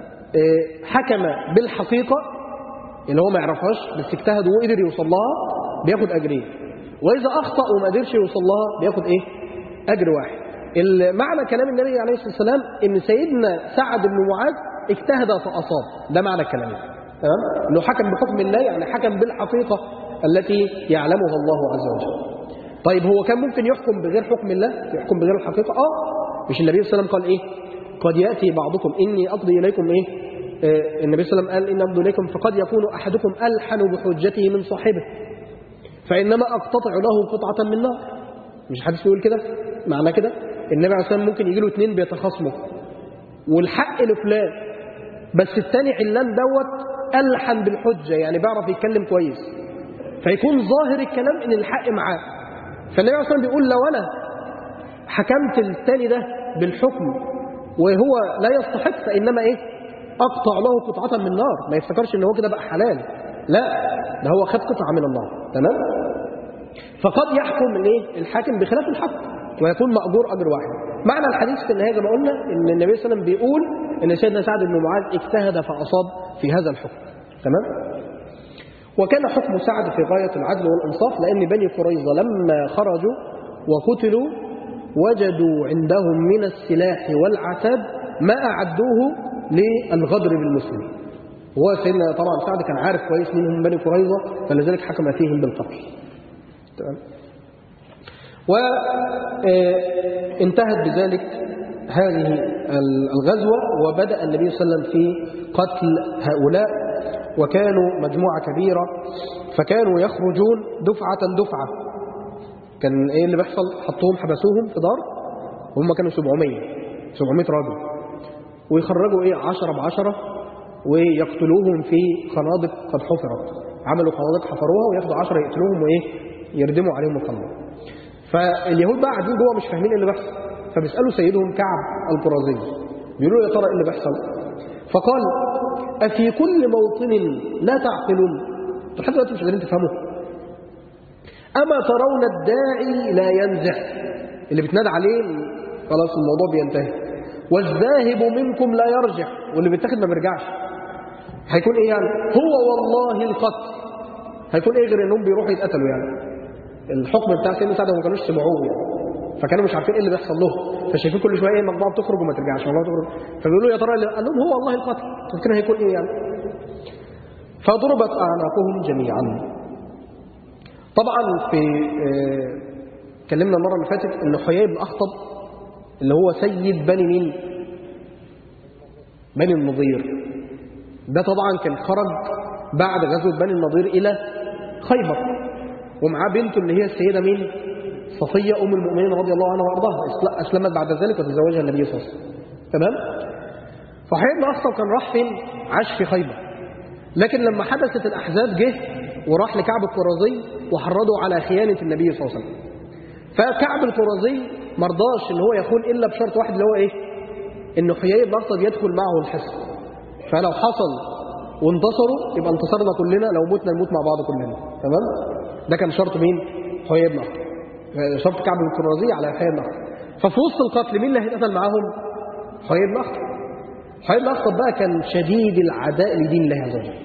Speaker 1: حكم بالحقيقة اللي هو ما يعرفهاش بس اجتهد وقدر يوصل لها بياخد أجرين وإذا أخطأ وما قدرش يوصل لها بياخد إيه؟ أجر واحد معنى كلام النبي عليه الصلاة والسلام إن سيدنا سعد بن معاذ اجتهد فأصاب ده معنى الكلام تمام؟ إنه حكم بحكم الله يعني حكم بالحقيقة التي يعلمها الله عز وجل طيب هو كان ممكن يحكم بغير حكم الله يحكم بغير الحقيقة آه مش النبي صلى الله عليه وسلم قال إيه قد يأتي بعضكم إني أقضي إليكم إيه آه النبي صلى الله عليه وسلم قال إن أقضي إليكم فقد يكون أحدكم ألحن بحجته من صاحبه فإنما أقتطع له قطعة من نار مش حديث يقول كده معناه كده النبي عليه الصلاة والسلام ممكن يجي له اثنين بيتخاصموا والحق لفلان بس الثاني علان دوت ألحن بالحجة يعني بيعرف يتكلم كويس فيكون ظاهر الكلام ان الحق معاه فالنبي عليه الصلاه بيقول لو انا حكمت الثاني ده بالحكم وهو لا يستحق فانما ايه اقطع له قطعه من نار ما يفتكرش ان هو كده بقى حلال لا ده هو خد قطعه من النار تمام فقد يحكم الايه الحاكم بخلاف الحق ويكون مأجور اجر واحد معنى الحديث في النهايه زي ما قلنا ان النبي صلى الله عليه وسلم بيقول ان سيدنا سعد بن معاذ اجتهد فاصاب في هذا الحكم تمام وكان حكم سعد في غاية العدل والإنصاف لأن بني قريظة لما خرجوا وقتلوا وجدوا عندهم من السلاح والعتاد ما أعدوه للغدر بالمسلمين هو سيدنا طبعا سعد كان عارف كويس منهم بني قريظة فلذلك حكم فيهم بالقتل تمام وانتهت بذلك هذه الغزوة وبدأ النبي صلى الله عليه وسلم في قتل هؤلاء وكانوا مجموعة كبيرة فكانوا يخرجون دفعة دفعة كان ايه اللي بيحصل حطوهم حبسوهم في دار وهم كانوا 700 700 راجل ويخرجوا ايه 10 بعشرة ويقتلوهم في خنادق قد حفرت عملوا خنادق حفروها وياخدوا 10 يقتلوهم وايه يردموا عليهم الخنادق فاليهود بقى قاعدين جوه مش فاهمين ايه اللي بيحصل فبيسالوا سيدهم كعب القرظي بيقولوا له يا ترى ايه اللي بيحصل فقال أفي كل موطن لا تعقلون لحد دلوقتي مش قادرين تفهموا أما ترون الداعي لا ينزع اللي بتنادى عليه خلاص الموضوع بينتهي والذاهب منكم لا يرجع واللي بيتاخد ما بيرجعش هيكون ايه يعني هو والله القتل هيكون ايه غير انهم بيروحوا يتقتلوا يعني الحكم بتاع سيدنا سعد ما كانوش سمعوه يعني فكانوا مش عارفين ايه اللي بيحصل لهم فشايفين كل شويه ايه مجموعه بتخرج وما ترجعش مجموعه تخرج فبيقولوا يا ترى اللي قال لهم هو والله القتل تفكر هيكون ايه يعني فضربت اعناقهم جميعا طبعا في اتكلمنا المره اللي فاتت ان حيي بن اخطب اللي هو سيد بني مين بني النضير ده طبعا كان خرج بعد غزوه بني النضير الى خيبر ومعاه بنته اللي هي السيده مين صفية أم المؤمنين رضي الله عنها وأرضاها أسلمت بعد ذلك وتزوجها النبي صلى الله عليه وسلم تمام فحيي بن أخطب كان راح فين عاش في خيبر لكن لما حدثت الأحزاب جه وراح لكعب القرظي وحرضوا على خيانة النبي صلى الله عليه وسلم فكعب القرظي مرضاش ان هو يخون إلا بشرط واحد اللي هو إيه إن حيي بن أخطب يدخل معه الحصن فلو حصل وانتصروا يبقى انتصرنا كلنا لو متنا نموت مع بعض كلنا تمام ده كان شرط مين حيي بن أخطب شرط كعب بن القرظي على حي بن أخطب ففي وسط القتل مين اللي هيتقتل معاهم حي بن أخطب حي بن أخطب بقى كان شديد العداء لدين الله عز وجل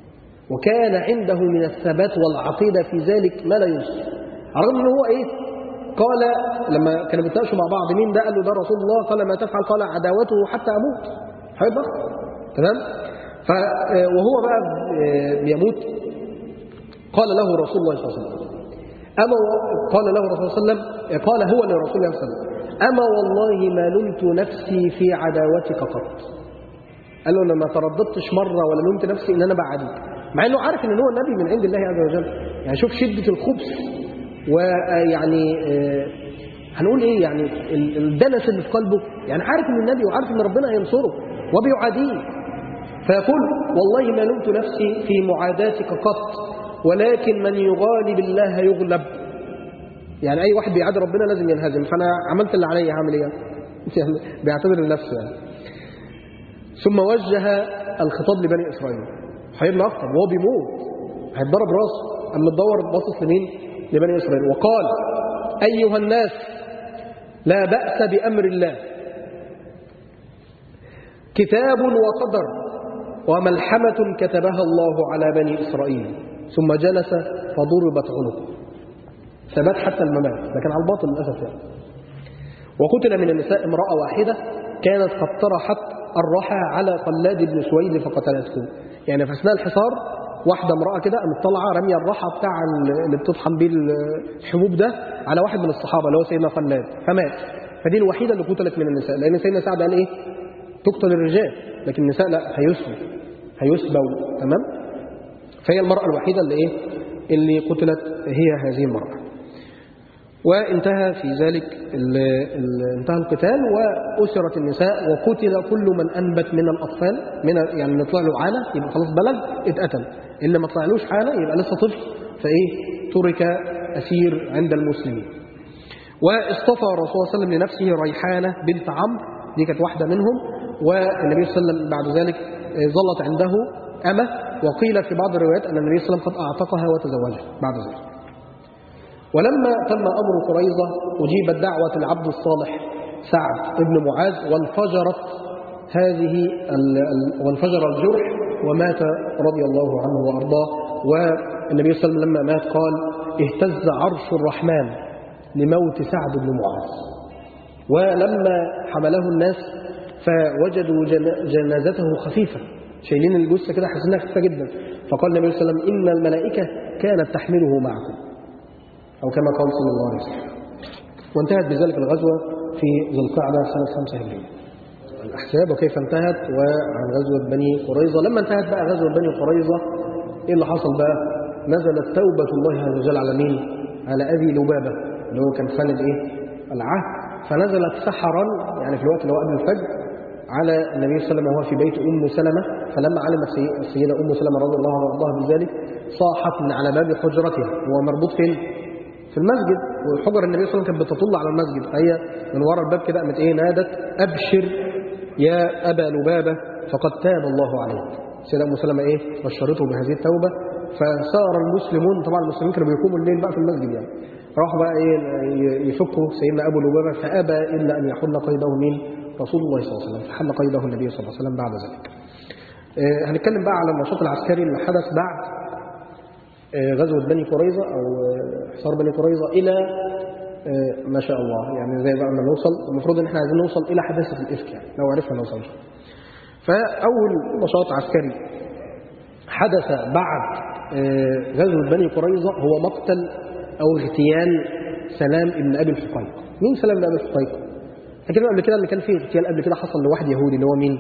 Speaker 1: وكان عنده من الثبات والعقيدة في ذلك ما لا يوصف رغم ان هو ايه قال لما كانوا بيتناقشوا مع بعض مين ده قال له ده رسول الله قال ما تفعل قال عداوته حتى اموت هيبقى تمام ف وهو بقى بيموت قال له رسول الله صلى الله عليه وسلم أما قال له رسول الله صلى الله عليه وسلم قال هو لرسول الله صلى الله عليه وسلم أما والله ما لمت نفسي في عداوتك قط قال له أنا ما ترددتش مرة ولا لمت نفسي إن أنا بعديك مع إنه عارف إن هو النبي من عند الله عز وجل يعني شوف شدة الخبث ويعني هنقول إيه يعني الدنس اللي في قلبه يعني عارف إن النبي وعارف إن ربنا هينصره وبيعاديه فيقول والله ما لمت نفسي في معاداتك قط ولكن من يغالب الله يغلب يعني أي واحد بيعادي ربنا لازم ينهزم فأنا عملت اللي عليا هعمل إيه يعني بيعتذر لنفسه يعني ثم وجه الخطاب لبني إسرائيل هيبنى أكتر وهو بيموت هيتضرب راسه أما تدور باصص لمين لبني إسرائيل وقال أيها الناس لا بأس بأمر الله كتاب وقدر وملحمة كتبها الله على بني إسرائيل ثم جلس فضربت عنقه ثبات حتى الممات لكن على الباطل للأسف يعني وقتل من النساء امرأة واحدة كانت قد طرحت الرحى على قلاد بن سويد فقتلته يعني في أثناء الحصار واحدة امرأة كده قامت طالعة رمية الرحى بتاع اللي بتطحن بيه الحبوب ده على واحد من الصحابة اللي هو سيدنا خلاد فمات فدي الوحيدة اللي قتلت من النساء لأن سيدنا سعد قال إيه تقتل الرجال لكن النساء لا هيسبوا هيسبوا تمام فهي المرأة الوحيدة اللي إيه اللي قتلت هي هذه المرأة وانتهى في ذلك ال ال انتهى القتال وأسرت النساء وقتل كل من أنبت من الأطفال من يعني اللي طلع له عانة يبقى خلاص بلغ اتقتل اللي ما طلعلوش عانة يبقى لسه طفل فإيه ترك أسير عند المسلمين واصطفى الرسول صلى الله عليه وسلم لنفسه ريحانة بنت عمرو دي كانت واحدة منهم والنبي صلى الله عليه وسلم بعد ذلك ظلت عنده أمة وقيل في بعض الروايات أن النبي صلى الله عليه وسلم قد أعتقها وتزوجها بعد ذلك ولما تم أمر قريظة أجيبت دعوة العبد الصالح سعد بن معاذ وانفجرت هذه وانفجر الجرح ومات رضي الله عنه وأرضاه والنبي صلى الله عليه وسلم لما مات قال اهتز عرش الرحمن لموت سعد بن معاذ ولما حمله الناس فوجدوا جنازته خفيفة شايلين الجثة كده حاسينها خفيفة جدا فقال النبي صلى الله عليه وسلم إن الملائكة كانت تحمله معكم أو كما قال صلى الله عليه وسلم وانتهت بذلك الغزوة في ذي القعدة سنة 5 هجرية الأحزاب وكيف انتهت وعن غزوة بني قريظة لما انتهت بقى غزوة بني قريظة إيه اللي حصل بقى نزلت توبة الله عز وجل على مين على أبي لبابة اللي هو كان خالد إيه العهد فنزلت سحرا يعني في الوقت اللي هو قبل الفجر على النبي صلى الله عليه وسلم وهو في بيت أم سلمة فلما علمت السيدة أم سلمة رضي الله عنها وارضاها بذلك صاحت من على باب حجرتها هو مربوط فين في المسجد وحجر النبي صلى الله عليه وسلم كانت بتطل على المسجد فهي من ورا الباب كده قامت ايه نادت ابشر يا ابا لبابه فقد تاب الله عليك سيدنا ام سلمة ايه بشرته بهذه التوبه فسار المسلمون طبعا المسلمين كانوا بيقوموا الليل بقى في المسجد يعني راحوا بقى ايه يفكوا سيدنا ابو لبابه فابى الا ان يحل قيده مين رسول الله صلى الله عليه وسلم فحل قيده النبي صلى الله عليه وسلم بعد ذلك هنتكلم بقى على النشاط العسكري اللي حدث بعد غزوة بني قريظة أو حصار بني قريظة إلى ما شاء الله يعني زي بقى ما نوصل المفروض إن احنا عايزين نوصل إلى حادثة الإفك يعني لو عرفنا نوصل فأول نشاط عسكري حدث بعد غزوة بني قريظة هو مقتل أو اغتيال سلام ابن أبي الحقيق مين سلام ابن أبي الحقيق؟ فاكرين قبل كده اللي كان فيه اغتيال قبل كده حصل لواحد يهودي اللي هو مين؟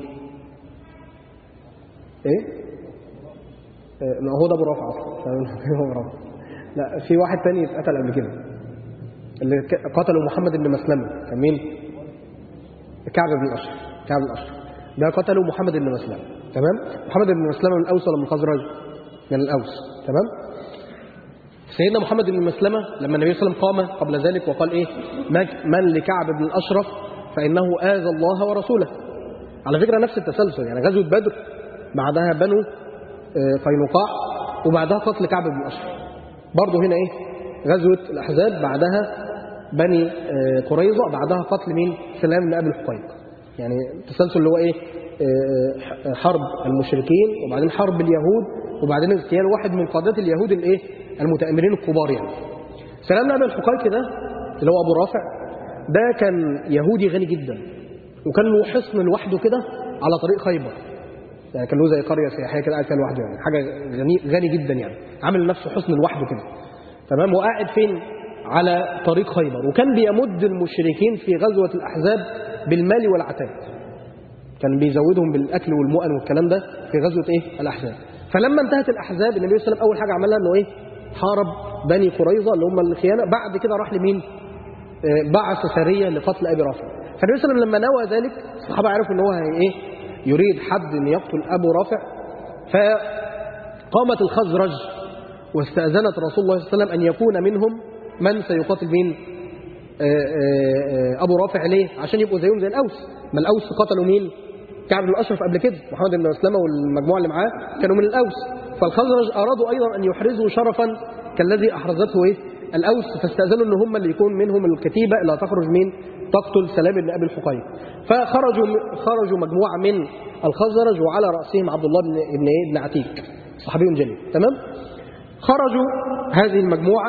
Speaker 1: إيه؟ لا هو ده ابو رافع اصلا هو ابو رافع لا في واحد تاني اتقتل قبل كده اللي قتلوا محمد بن مسلمه كان مين كعب بن الاشرف كعب بن الاشرف ده قتلوا محمد بن مسلمه تمام محمد بن مسلمه من الاوس ولا من الخزرج من الاوس تمام سيدنا محمد بن مسلمه لما النبي صلى الله عليه وسلم قام قبل ذلك وقال ايه من لكعب بن الاشرف فانه اذى الله ورسوله على فكره نفس التسلسل يعني غزوه بدر بعدها بنو قينقاع وبعدها قتل كعب بن الأشرف برضه هنا إيه غزوة الأحزاب بعدها بني قريظة بعدها قتل مين سلام بن أبي الحقيق يعني التسلسل اللي هو إيه حرب المشركين وبعدين حرب اليهود وبعدين اغتيال واحد من قادات اليهود الايه المتآمرين الكبار يعني سلام بن أبي الحقيق ده اللي هو ابو رافع ده كان يهودي غني جدا وكان له حصن لوحده كده على طريق خيبر يعني كان له زي قريه سياحيه كده قاعد فيها لوحده يعني حاجه غني غني جدا يعني عامل لنفسه حصن لوحده كده تمام وقاعد فين على طريق خيبر وكان بيمد المشركين في غزوه الاحزاب بالمال والعتاد كان بيزودهم بالاكل والمؤن والكلام ده في غزوه ايه الاحزاب فلما انتهت الاحزاب النبي صلى الله عليه وسلم اول حاجه عملها انه ايه حارب بني قريظه اللي هم الخيانه بعد كده راح لمين آه، بعث سريه لقتل ابي رافع فالنبي صلى الله عليه وسلم لما نوى ذلك الصحابه عرفوا ان هو هي ايه يريد حد ان يقتل ابو رافع فقامت الخزرج واستاذنت رسول الله صلى الله عليه وسلم ان يكون منهم من سيقاتل مين آه، آه، آه، ابو رافع ليه عشان يبقوا زيهم زي الاوس ما الاوس قتلوا مين كعب بن الاشرف قبل كده محمد بن مسلمه والمجموعه اللي معاه كانوا من الاوس فالخزرج ارادوا ايضا ان يحرزوا شرفا كالذي احرزته ايه الاوس فاستاذنوا ان هم اللي يكون منهم الكتيبه اللي هتخرج مين تقتل سلام بن ابي الحقيق فخرجوا خرجوا مجموعه من الخزرج وعلى راسهم عبد الله بن ابن إيه؟ ابن عتيك صحابي جليل تمام خرجوا هذه المجموعه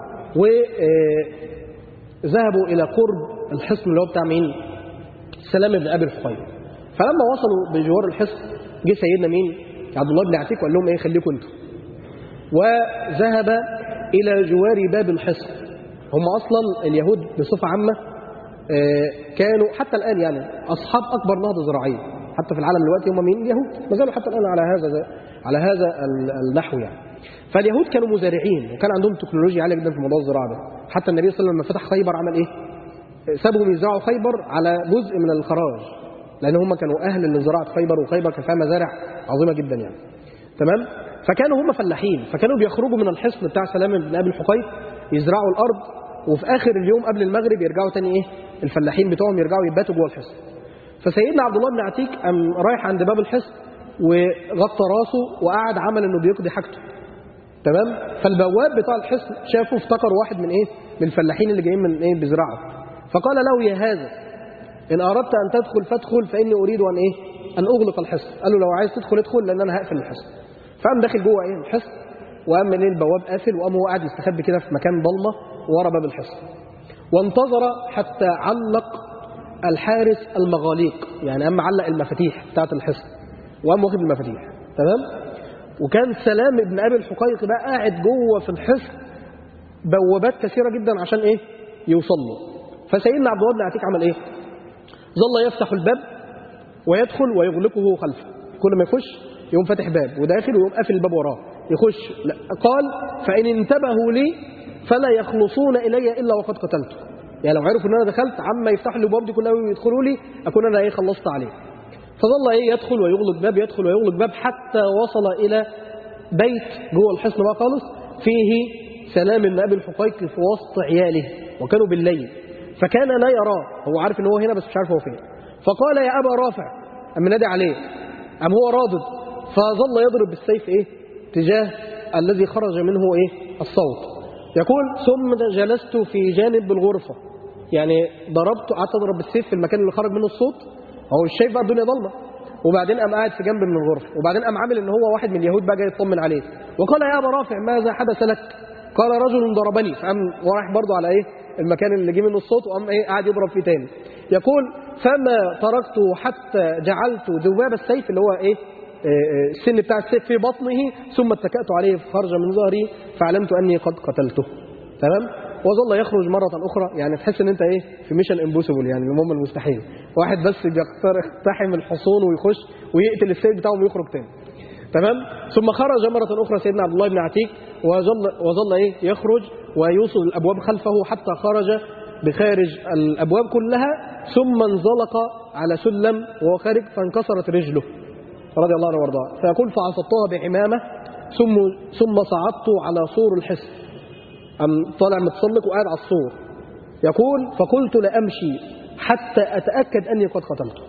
Speaker 1: وذهبوا الى قرب الحصن اللي هو بتاع مين سلام بن ابي الحقيق فلما وصلوا بجوار الحصن جه سيدنا مين عبد الله بن عتيك وقال لهم ايه خليكم انتوا وذهب الى جوار باب الحصن هم اصلا اليهود بصفه عامه آه، كانوا حتى الان يعني اصحاب اكبر نهضه زراعيه حتى في العالم دلوقتي هم مين اليهود ما زالوا حتى الان على هذا على هذا ال- النحو يعني فاليهود كانوا مزارعين وكان عندهم تكنولوجيا عاليه جدا في موضوع الزراعه ده حتى النبي صلى الله عليه وسلم لما فتح خيبر عمل ايه سابهم يزرعوا خيبر على جزء من الخراج لان هم كانوا اهل لزراعه خيبر وخيبر كان فيها مزارع عظيمه جدا يعني تمام فكانوا هم فلاحين فكانوا بيخرجوا من الحصن بتاع سلام بن ابي الحقيق يزرعوا الارض وفي اخر اليوم قبل المغرب يرجعوا تاني ايه الفلاحين بتوعهم يرجعوا يباتوا جوه الحصن فسيدنا عبد الله بن عتيك قام رايح عند باب الحصن وغطى راسه وقعد عمل انه بيقضي حاجته تمام فالبواب بتاع الحصن شافه افتكر واحد من ايه من الفلاحين اللي جايين من ايه بيزرعوا فقال له يا هذا ان اردت ان تدخل فادخل فاني اريد ان ايه ان اغلق الحصن قال له لو عايز تدخل ادخل لان انا هقفل الحصن فقام داخل جوه ايه الحصن وقام من ايه البواب قافل وقام هو قاعد يستخبي كده في مكان ضلمه ورا باب الحصن وانتظر حتى علق الحارس المغاليق يعني قام علق المفاتيح بتاعه الحصن وقام واخد المفاتيح تمام وكان سلام ابن ابي الحقيق بقى قاعد جوه في الحصن بوابات كثيره جدا عشان ايه يوصل له فسيدنا عبد الله بن عتيك عمل ايه ظل يفتح الباب ويدخل ويغلقه خلفه كل ما يخش يقوم فاتح باب وداخل ويقوم قافل الباب وراه يخش لا. قال فان انتبهوا لي فلا يخلصون الي الا وقد قتلته يعني لو عرفوا ان انا دخلت عما يفتحوا لي الابواب دي كلها ويدخلوا لي اكون انا ايه خلصت عليه فظل ايه يدخل ويغلق باب يدخل ويغلق باب حتى وصل الى بيت جوه الحصن بقى خالص فيه سلام بن ابي الحقيق في وسط عياله وكانوا بالليل فكان لا يراه هو عارف ان هو هنا بس مش عارف هو فين فقال يا ابا رافع اما نادي عليه ام هو رادد فظل يضرب بالسيف ايه تجاه الذي خرج منه ايه الصوت يقول ثم جلست في جانب الغرفه يعني ضربت قعدت اضرب بالسيف في المكان اللي خرج منه الصوت هو مش شايف بقى الدنيا ضلمه وبعدين قام قاعد في جنب من الغرفه وبعدين قام عامل ان هو واحد من اليهود بقى جاي يطمن عليه وقال يا ابا رافع ماذا حدث لك قال رجل ضربني فقام ورايح برضه على ايه المكان اللي جه منه الصوت وقام ايه قاعد يضرب فيه تاني يقول فما تركته حتى جعلت ذباب السيف اللي هو ايه آه، السن بتاع السيف في بطنه ثم اتكأت عليه فخرج من ظهري فعلمت اني قد قتلته تمام وظل يخرج مرة أخرى يعني تحس إن أنت إيه في ميشن امبوسيبل يعني المهم المستحيل واحد بس بيقتحم الحصون ويخش ويقتل السيد بتاعهم ويخرج تاني تمام ثم خرج مرة أخرى سيدنا عبد الله بن عتيك وظل وظل إيه يخرج ويوصل الأبواب خلفه حتى خرج بخارج الأبواب كلها ثم انزلق على سلم وهو خارج فانكسرت رجله رضي الله عنه وارضاه فيقول فعصبتها بعمامة ثم ثم صعدت على سور الحصن أم طالع متسلق وقاعد على السور يقول فقلت لأمشي حتى أتأكد أني قد قتلته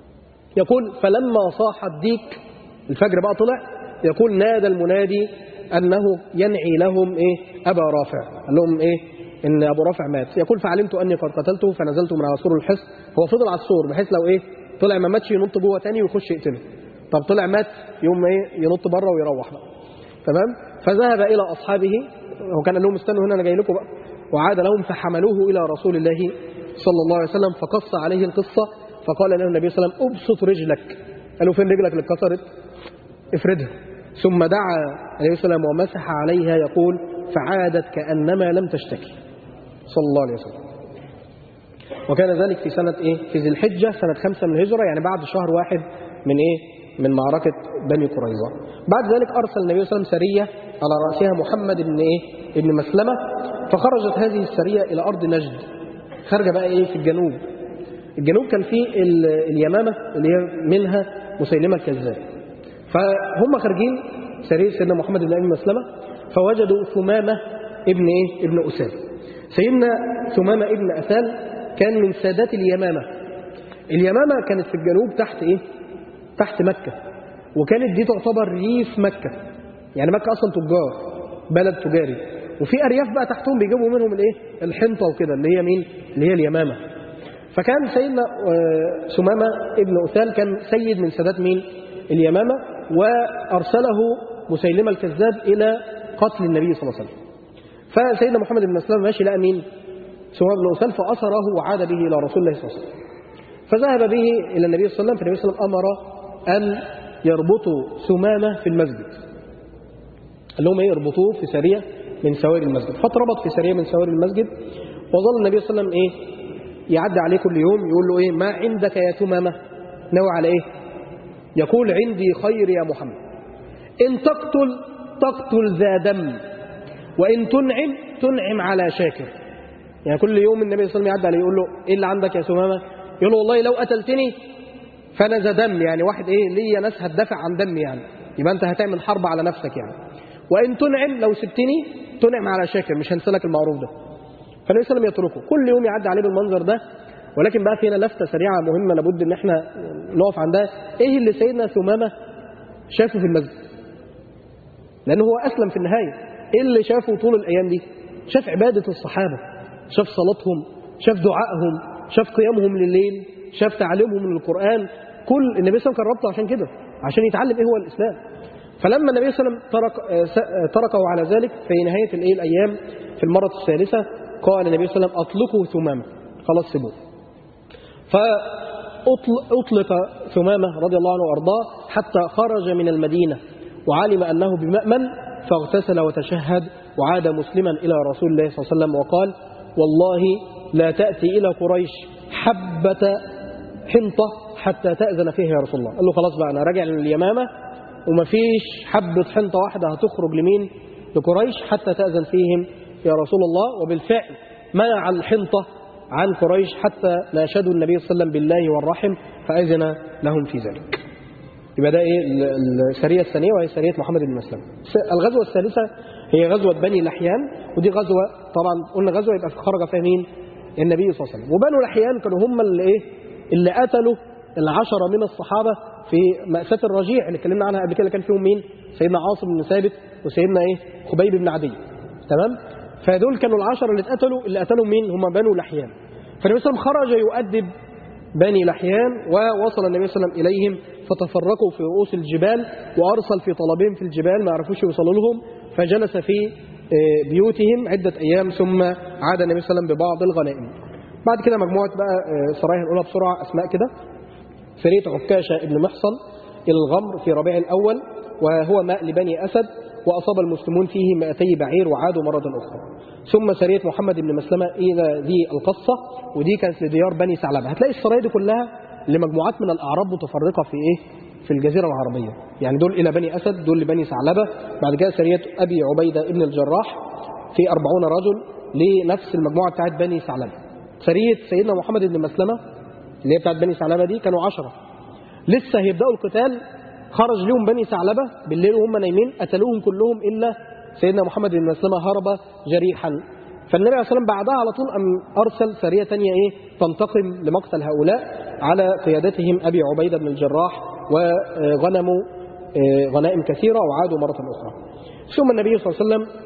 Speaker 1: يقول فلما صاح الديك الفجر بقى طلع يقول نادى المنادي أنه ينعي لهم إيه أبا رافع قال لهم إيه إن أبو رافع مات يقول فعلمت أني قد قتلته فنزلت من على سور الحصن هو فضل على السور بحيث لو إيه طلع ما ماتش ينط جوه تاني ويخش يقتله طب طلع مات يوم إيه ينط بره ويروح بقى تمام فذهب إلى أصحابه وكان قال لهم استنوا هنا أنا جاي لكم بقى وعاد لهم فحملوه إلى رسول الله صلى الله عليه وسلم فقص عليه القصة فقال له النبي صلى الله عليه وسلم ابسط رجلك قالوا فين رجلك اللي اتكسرت افردها ثم دعا عليه السلام ومسح عليها يقول فعادت كأنما لم تشتكي صلى الله عليه وسلم وكان ذلك في سنة إيه؟ في ذي الحجة سنة خمسة من الهجرة يعني بعد شهر واحد من إيه؟ من معركة بني قريظة بعد ذلك أرسل النبي صلى الله عليه وسلم سرية على رأسها محمد بن إيه؟ ابن مسلمة فخرجت هذه السرية إلى أرض نجد خارجة بقى إيه في الجنوب الجنوب كان فيه اليمامة اللي هي منها مسيلمة الكذاب فهم خارجين سرية سيدنا محمد بن أبي مسلمة فوجدوا ثمامة ابن إيه؟ ابن أسال سيدنا ثمامة ابن أسال كان من سادات اليمامة اليمامة كانت في الجنوب تحت إيه؟ تحت مكة وكانت دي تعتبر ريف مكة يعني مكة أصلا تجار بلد تجاري وفي أرياف بقى تحتهم بيجيبوا منهم الإيه؟ الحنطة وكده اللي هي مين؟ اللي هي اليمامة فكان سيدنا ثمامة ابن أسال كان سيد من سادات مين؟ اليمامة وأرسله مسيلمة الكذاب إلى قتل النبي صلى الله عليه وسلم فسيدنا محمد بن مسلمة ماشي لقى مين؟ ثمامة بن أسال فأسره وعاد به إلى رسول الله صلى الله عليه وسلم فذهب به إلى النبي صلى الله عليه وسلم فالنبي صلى الله عليه وسلم أمر أن يربطوا ثمامة في المسجد قال لهم ايه يربطوه في سرية من سواري المسجد فاتربط في سرية من سواري المسجد وظل النبي صلى الله عليه وسلم ايه يعدي عليه كل يوم يقول له ايه ما عندك يا ثمامة نوى على ايه يقول عندي خير يا محمد إن تقتل تقتل ذا دم وإن تنعم تنعم على شاكر يعني كل يوم النبي صلى الله عليه وسلم يعدي عليه يقول له ايه اللي عندك يا ثمامة يقول له والله لو قتلتني فانا ذا دم يعني واحد ايه ليا ناس هتدافع عن دمي يعني يبقى انت هتعمل حرب على نفسك يعني وان تنعم لو سبتني تنعم على شاكر مش هنسلك المعروف ده فالنبي صلى الله عليه وسلم يتركه كل يوم يعدي عليه بالمنظر ده ولكن بقى في هنا لفته سريعه مهمه لابد ان احنا نقف عندها ايه اللي سيدنا ثمامه شافه في المسجد لانه هو اسلم في النهايه ايه اللي شافه طول الايام دي شاف عباده الصحابه شاف صلاتهم شاف دعائهم شاف قيامهم لليل شاف تعليمهم للقرآن كل النبي صلى الله عليه وسلم كان ربطه عشان كده عشان يتعلم ايه هو الإسلام فلما النبي صلى الله عليه وسلم ترك تركه على ذلك في نهاية الايه الأيام في المرة الثالثة قال النبي صلى الله عليه وسلم أطلقه ثمامة خلاص سيبوه فأطلق ثمامة رضي الله عنه وأرضاه حتى خرج من المدينة وعلم أنه بمأمن فاغتسل وتشهد وعاد مسلما إلى رسول الله صلى الله عليه وسلم وقال والله لا تأتي إلى قريش حبة حنطة حتى تأذن فيها يا رسول الله قال له خلاص بقى أنا راجع لليمامة ومفيش حبة حنطة واحدة هتخرج لمين لقريش حتى تأذن فيهم يا رسول الله وبالفعل منع الحنطة عن قريش حتى ناشدوا النبي صلى الله عليه وسلم بالله والرحم فأذن لهم في ذلك يبقى ده ايه السرية الثانية وهي سرية محمد بن مسلم الغزوة الثالثة هي غزوة بني لحيان ودي غزوة طبعا قلنا غزوة يبقى خرج فيها مين النبي صلى الله عليه وسلم وبنو لحيان كانوا هم اللي ايه اللي قتلوا العشرة من الصحابة في مأساة الرجيع اللي اتكلمنا عنها قبل كده كان فيهم مين سيدنا عاصم بن ثابت وسيدنا ايه خبيب بن عدي تمام فدول كانوا العشرة اللي اتقتلوا اللي قتلهم مين هم بنو لحيان فالنبي صلى الله عليه وسلم خرج يؤدب بني لحيان ووصل النبي صلى الله عليه وسلم إليهم فتفرقوا في رؤوس الجبال وأرسل في طلبهم في الجبال ما عرفوش يوصلوا لهم فجلس في بيوتهم عدة أيام ثم عاد النبي صلى الله عليه وسلم ببعض الغنائم بعد كده مجموعة بقى سرايا نقولها بسرعة أسماء كده سرية عكاشة ابن محصن إلى الغمر في ربيع الأول وهو ماء لبني أسد وأصاب المسلمون فيه 200 بعير وعادوا مرة أخرى ثم سرية محمد بن مسلمة إلى ذي القصة ودي كانت لديار بني ثعلبة هتلاقي السرايا دي كلها لمجموعات من الأعراب متفرقة في إيه في الجزيرة العربية يعني دول إلى بني أسد دول لبني ثعلبة بعد كده سرية أبي عبيدة ابن الجراح في أربعون رجل لنفس المجموعة بتاعت بني ثعلبة سرية سيدنا محمد بن مسلمة اللي هي بتاعت بني ثعلبة دي كانوا عشرة لسه هيبدأوا القتال خرج لهم بني ثعلبة بالليل وهم نايمين قتلوهم كلهم إلا سيدنا محمد بن مسلمة هرب جريحا فالنبي عليه الصلاة والسلام بعدها على طول أم أرسل سرية تانية إيه تنتقم لمقتل هؤلاء على قيادتهم أبي عبيدة بن الجراح وغنموا غنائم كثيرة وعادوا مرة أخرى ثم النبي صلى الله عليه وسلم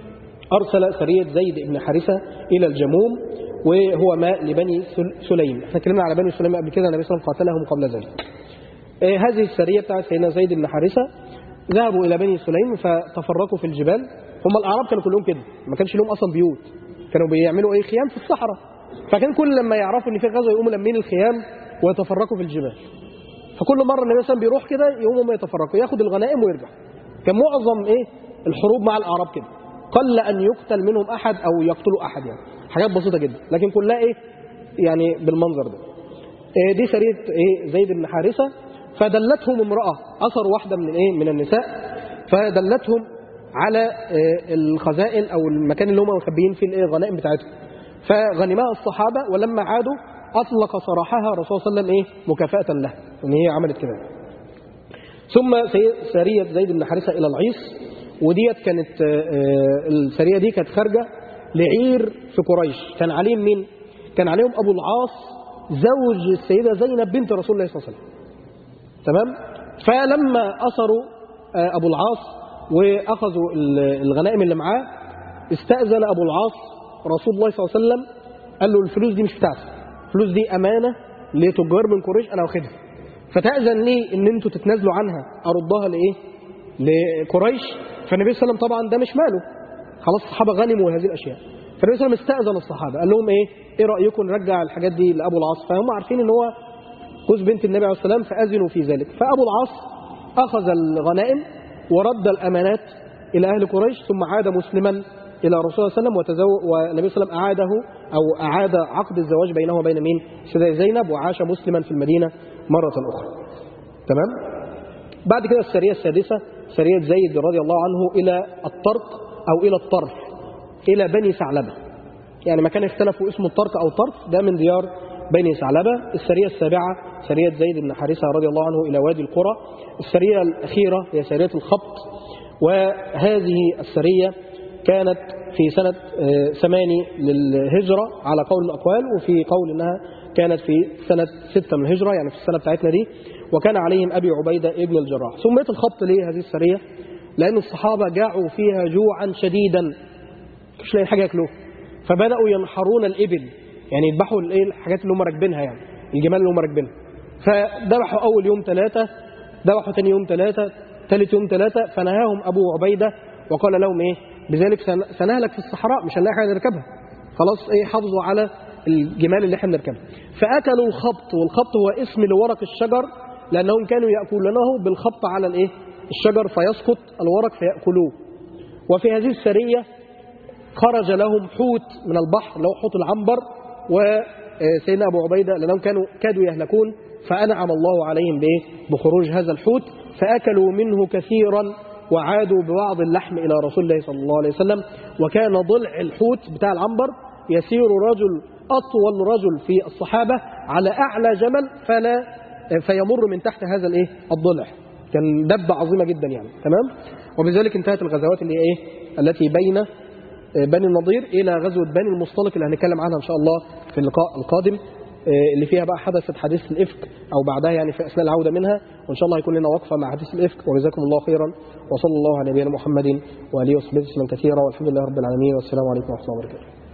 Speaker 1: أرسل سرية زيد بن حارثة إلى الجموم وهو ماء لبني سليم احنا اتكلمنا على بني سليم قبل كده النبي صلى الله عليه وسلم قاتلهم قبل ذلك هذه السرية بتاعت سيدنا زيد بن حارثة ذهبوا إلى بني سليم فتفرقوا في الجبال هم الأعراب كانوا كلهم كده ما كانش لهم أصلا بيوت كانوا بيعملوا إيه خيام في الصحراء فكان كل لما يعرفوا إن في غزوة يقوموا لمين الخيام ويتفرقوا في الجبال فكل مرة النبي صلى الله عليه وسلم بيروح كده يقوموا هم يتفرقوا ياخد الغنائم ويرجع كان معظم إيه الحروب مع الأعراب كده قل أن يقتل منهم أحد أو يقتلوا أحد يعني حاجات بسيطة جدا لكن كلها إيه يعني بالمنظر ده إيه دي سرية إيه زيد بن حارثة فدلتهم امرأة أثر واحدة من إيه من النساء فدلتهم على إيه الخزائن أو المكان اللي هم مخبيين فيه الإيه الغنائم بتاعتهم فغنمها الصحابة ولما عادوا أطلق سراحها الرسول صلى الله عليه وسلم إيه مكافأة لها إن هي عملت كده ثم سي- سرية زيد بن حارثة إلى العيص وديت كانت آه، السرية دي كانت خارجة لعير في قريش كان عليهم مين؟ كان عليهم أبو العاص زوج السيدة زينب بنت رسول الله صلى الله عليه وسلم تمام فلما أسروا آه، أبو العاص وأخذوا ال- الغنائم اللي معاه استأذن أبو العاص رسول الله صلى الله عليه وسلم قال له الفلوس دي مش بتاعتي الفلوس دي أمانة لتجار من قريش أنا واخدها فتأذن لي إن أنتوا تتنازلوا عنها أردها لإيه؟ لقريش فالنبي صلى الله عليه وسلم طبعا ده مش ماله خلاص الصحابة غنموا هذه الأشياء فالنبي صلى الله عليه وسلم استأذن الصحابة قال لهم إيه؟ إيه رأيكم نرجع الحاجات دي لأبو العاص فهم عارفين إن هو جوز بنت النبي عليه الصلاة والسلام فأذنوا في ذلك فأبو العاص أخذ الغنائم ورد الأمانات إلى أهل قريش ثم عاد مسلما إلى رسول الله صلى الله عليه وسلم وتزوج والنبي صلى الله عليه وسلم أعاده أو أعاد عقد الزواج بينه وبين مين؟ سيدة زينب وعاش مسلما في المدينة مرة أخرى تمام؟ بعد كده السرية السادسة سرية زيد رضي الله عنه إلى الطرق أو إلى الطرف إلى بني ثعلبة يعني مكان اختلفوا اسمه الطرق أو الطرف ده من ديار بني ثعلبة السرية السابعة سرية زيد بن حارثة رضي الله عنه إلى وادي القرى السرية الأخيرة هي سرية الخبط وهذه السرية كانت في سنة آه، ثماني للهجرة على قول الأقوال وفي قول أنها كانت في سنة ستة من الهجرة يعني في السنة بتاعتنا دي وكان عليهم أبي عبيدة ابن الجراح سميت الخبط ليه هذه السرية لأن الصحابة جاعوا فيها جوعا شديدا مش لاقيين حاجة ياكلوها فبدأوا ينحرون الإبل يعني يذبحوا الإيه الحاجات اللي هم راكبينها يعني الجمال اللي هم راكبينها فذبحوا أول يوم ثلاثة ذبحوا ثاني يوم ثلاثة ثالث يوم ثلاثة فنهاهم أبو عبيدة وقال لهم إيه بذلك سن- سنهلك في الصحراء مش هنلاقي حاجة نركبها خلاص إيه حافظوا على الجمال اللي احنا بنركبها فأكلوا الخبط والخبط هو اسم لورق الشجر لأنهم كانوا يأكلونه بالخبط على الإيه الشجر فيسقط الورق فيأكلوه وفي هذه السرية خرج لهم حوت من البحر اللي هو حوت العنبر وسيدنا أبو عبيدة لأنهم كانوا كادوا يهلكون فأنعم الله عليهم بإيه؟ بخروج هذا الحوت فأكلوا منه كثيرا وعادوا ببعض اللحم إلى رسول الله صلى الله عليه وسلم وكان ضلع الحوت بتاع العنبر يسير رجل أطول رجل في الصحابة على أعلى جمل فلا فيمر من تحت هذا الإيه؟ الضلع كان دبة عظيمة جدا يعني تمام وبذلك انتهت الغزوات اللي هي ايه التي بين بني النضير إلى غزوة بني المصطلق اللي هنتكلم عنها إن شاء الله في اللقاء القادم آه، اللي فيها بقى حدثت حديث الإفك أو بعدها يعني في أثناء العودة منها وإن شاء الله هيكون لنا وقفة مع حديث الإفك وجزاكم الله خيرا وصلى الله على نبينا محمد وآله وصحبه وسلم كثيرا والحمد لله رب العالمين والسلام عليكم ورحمة الله وبركاته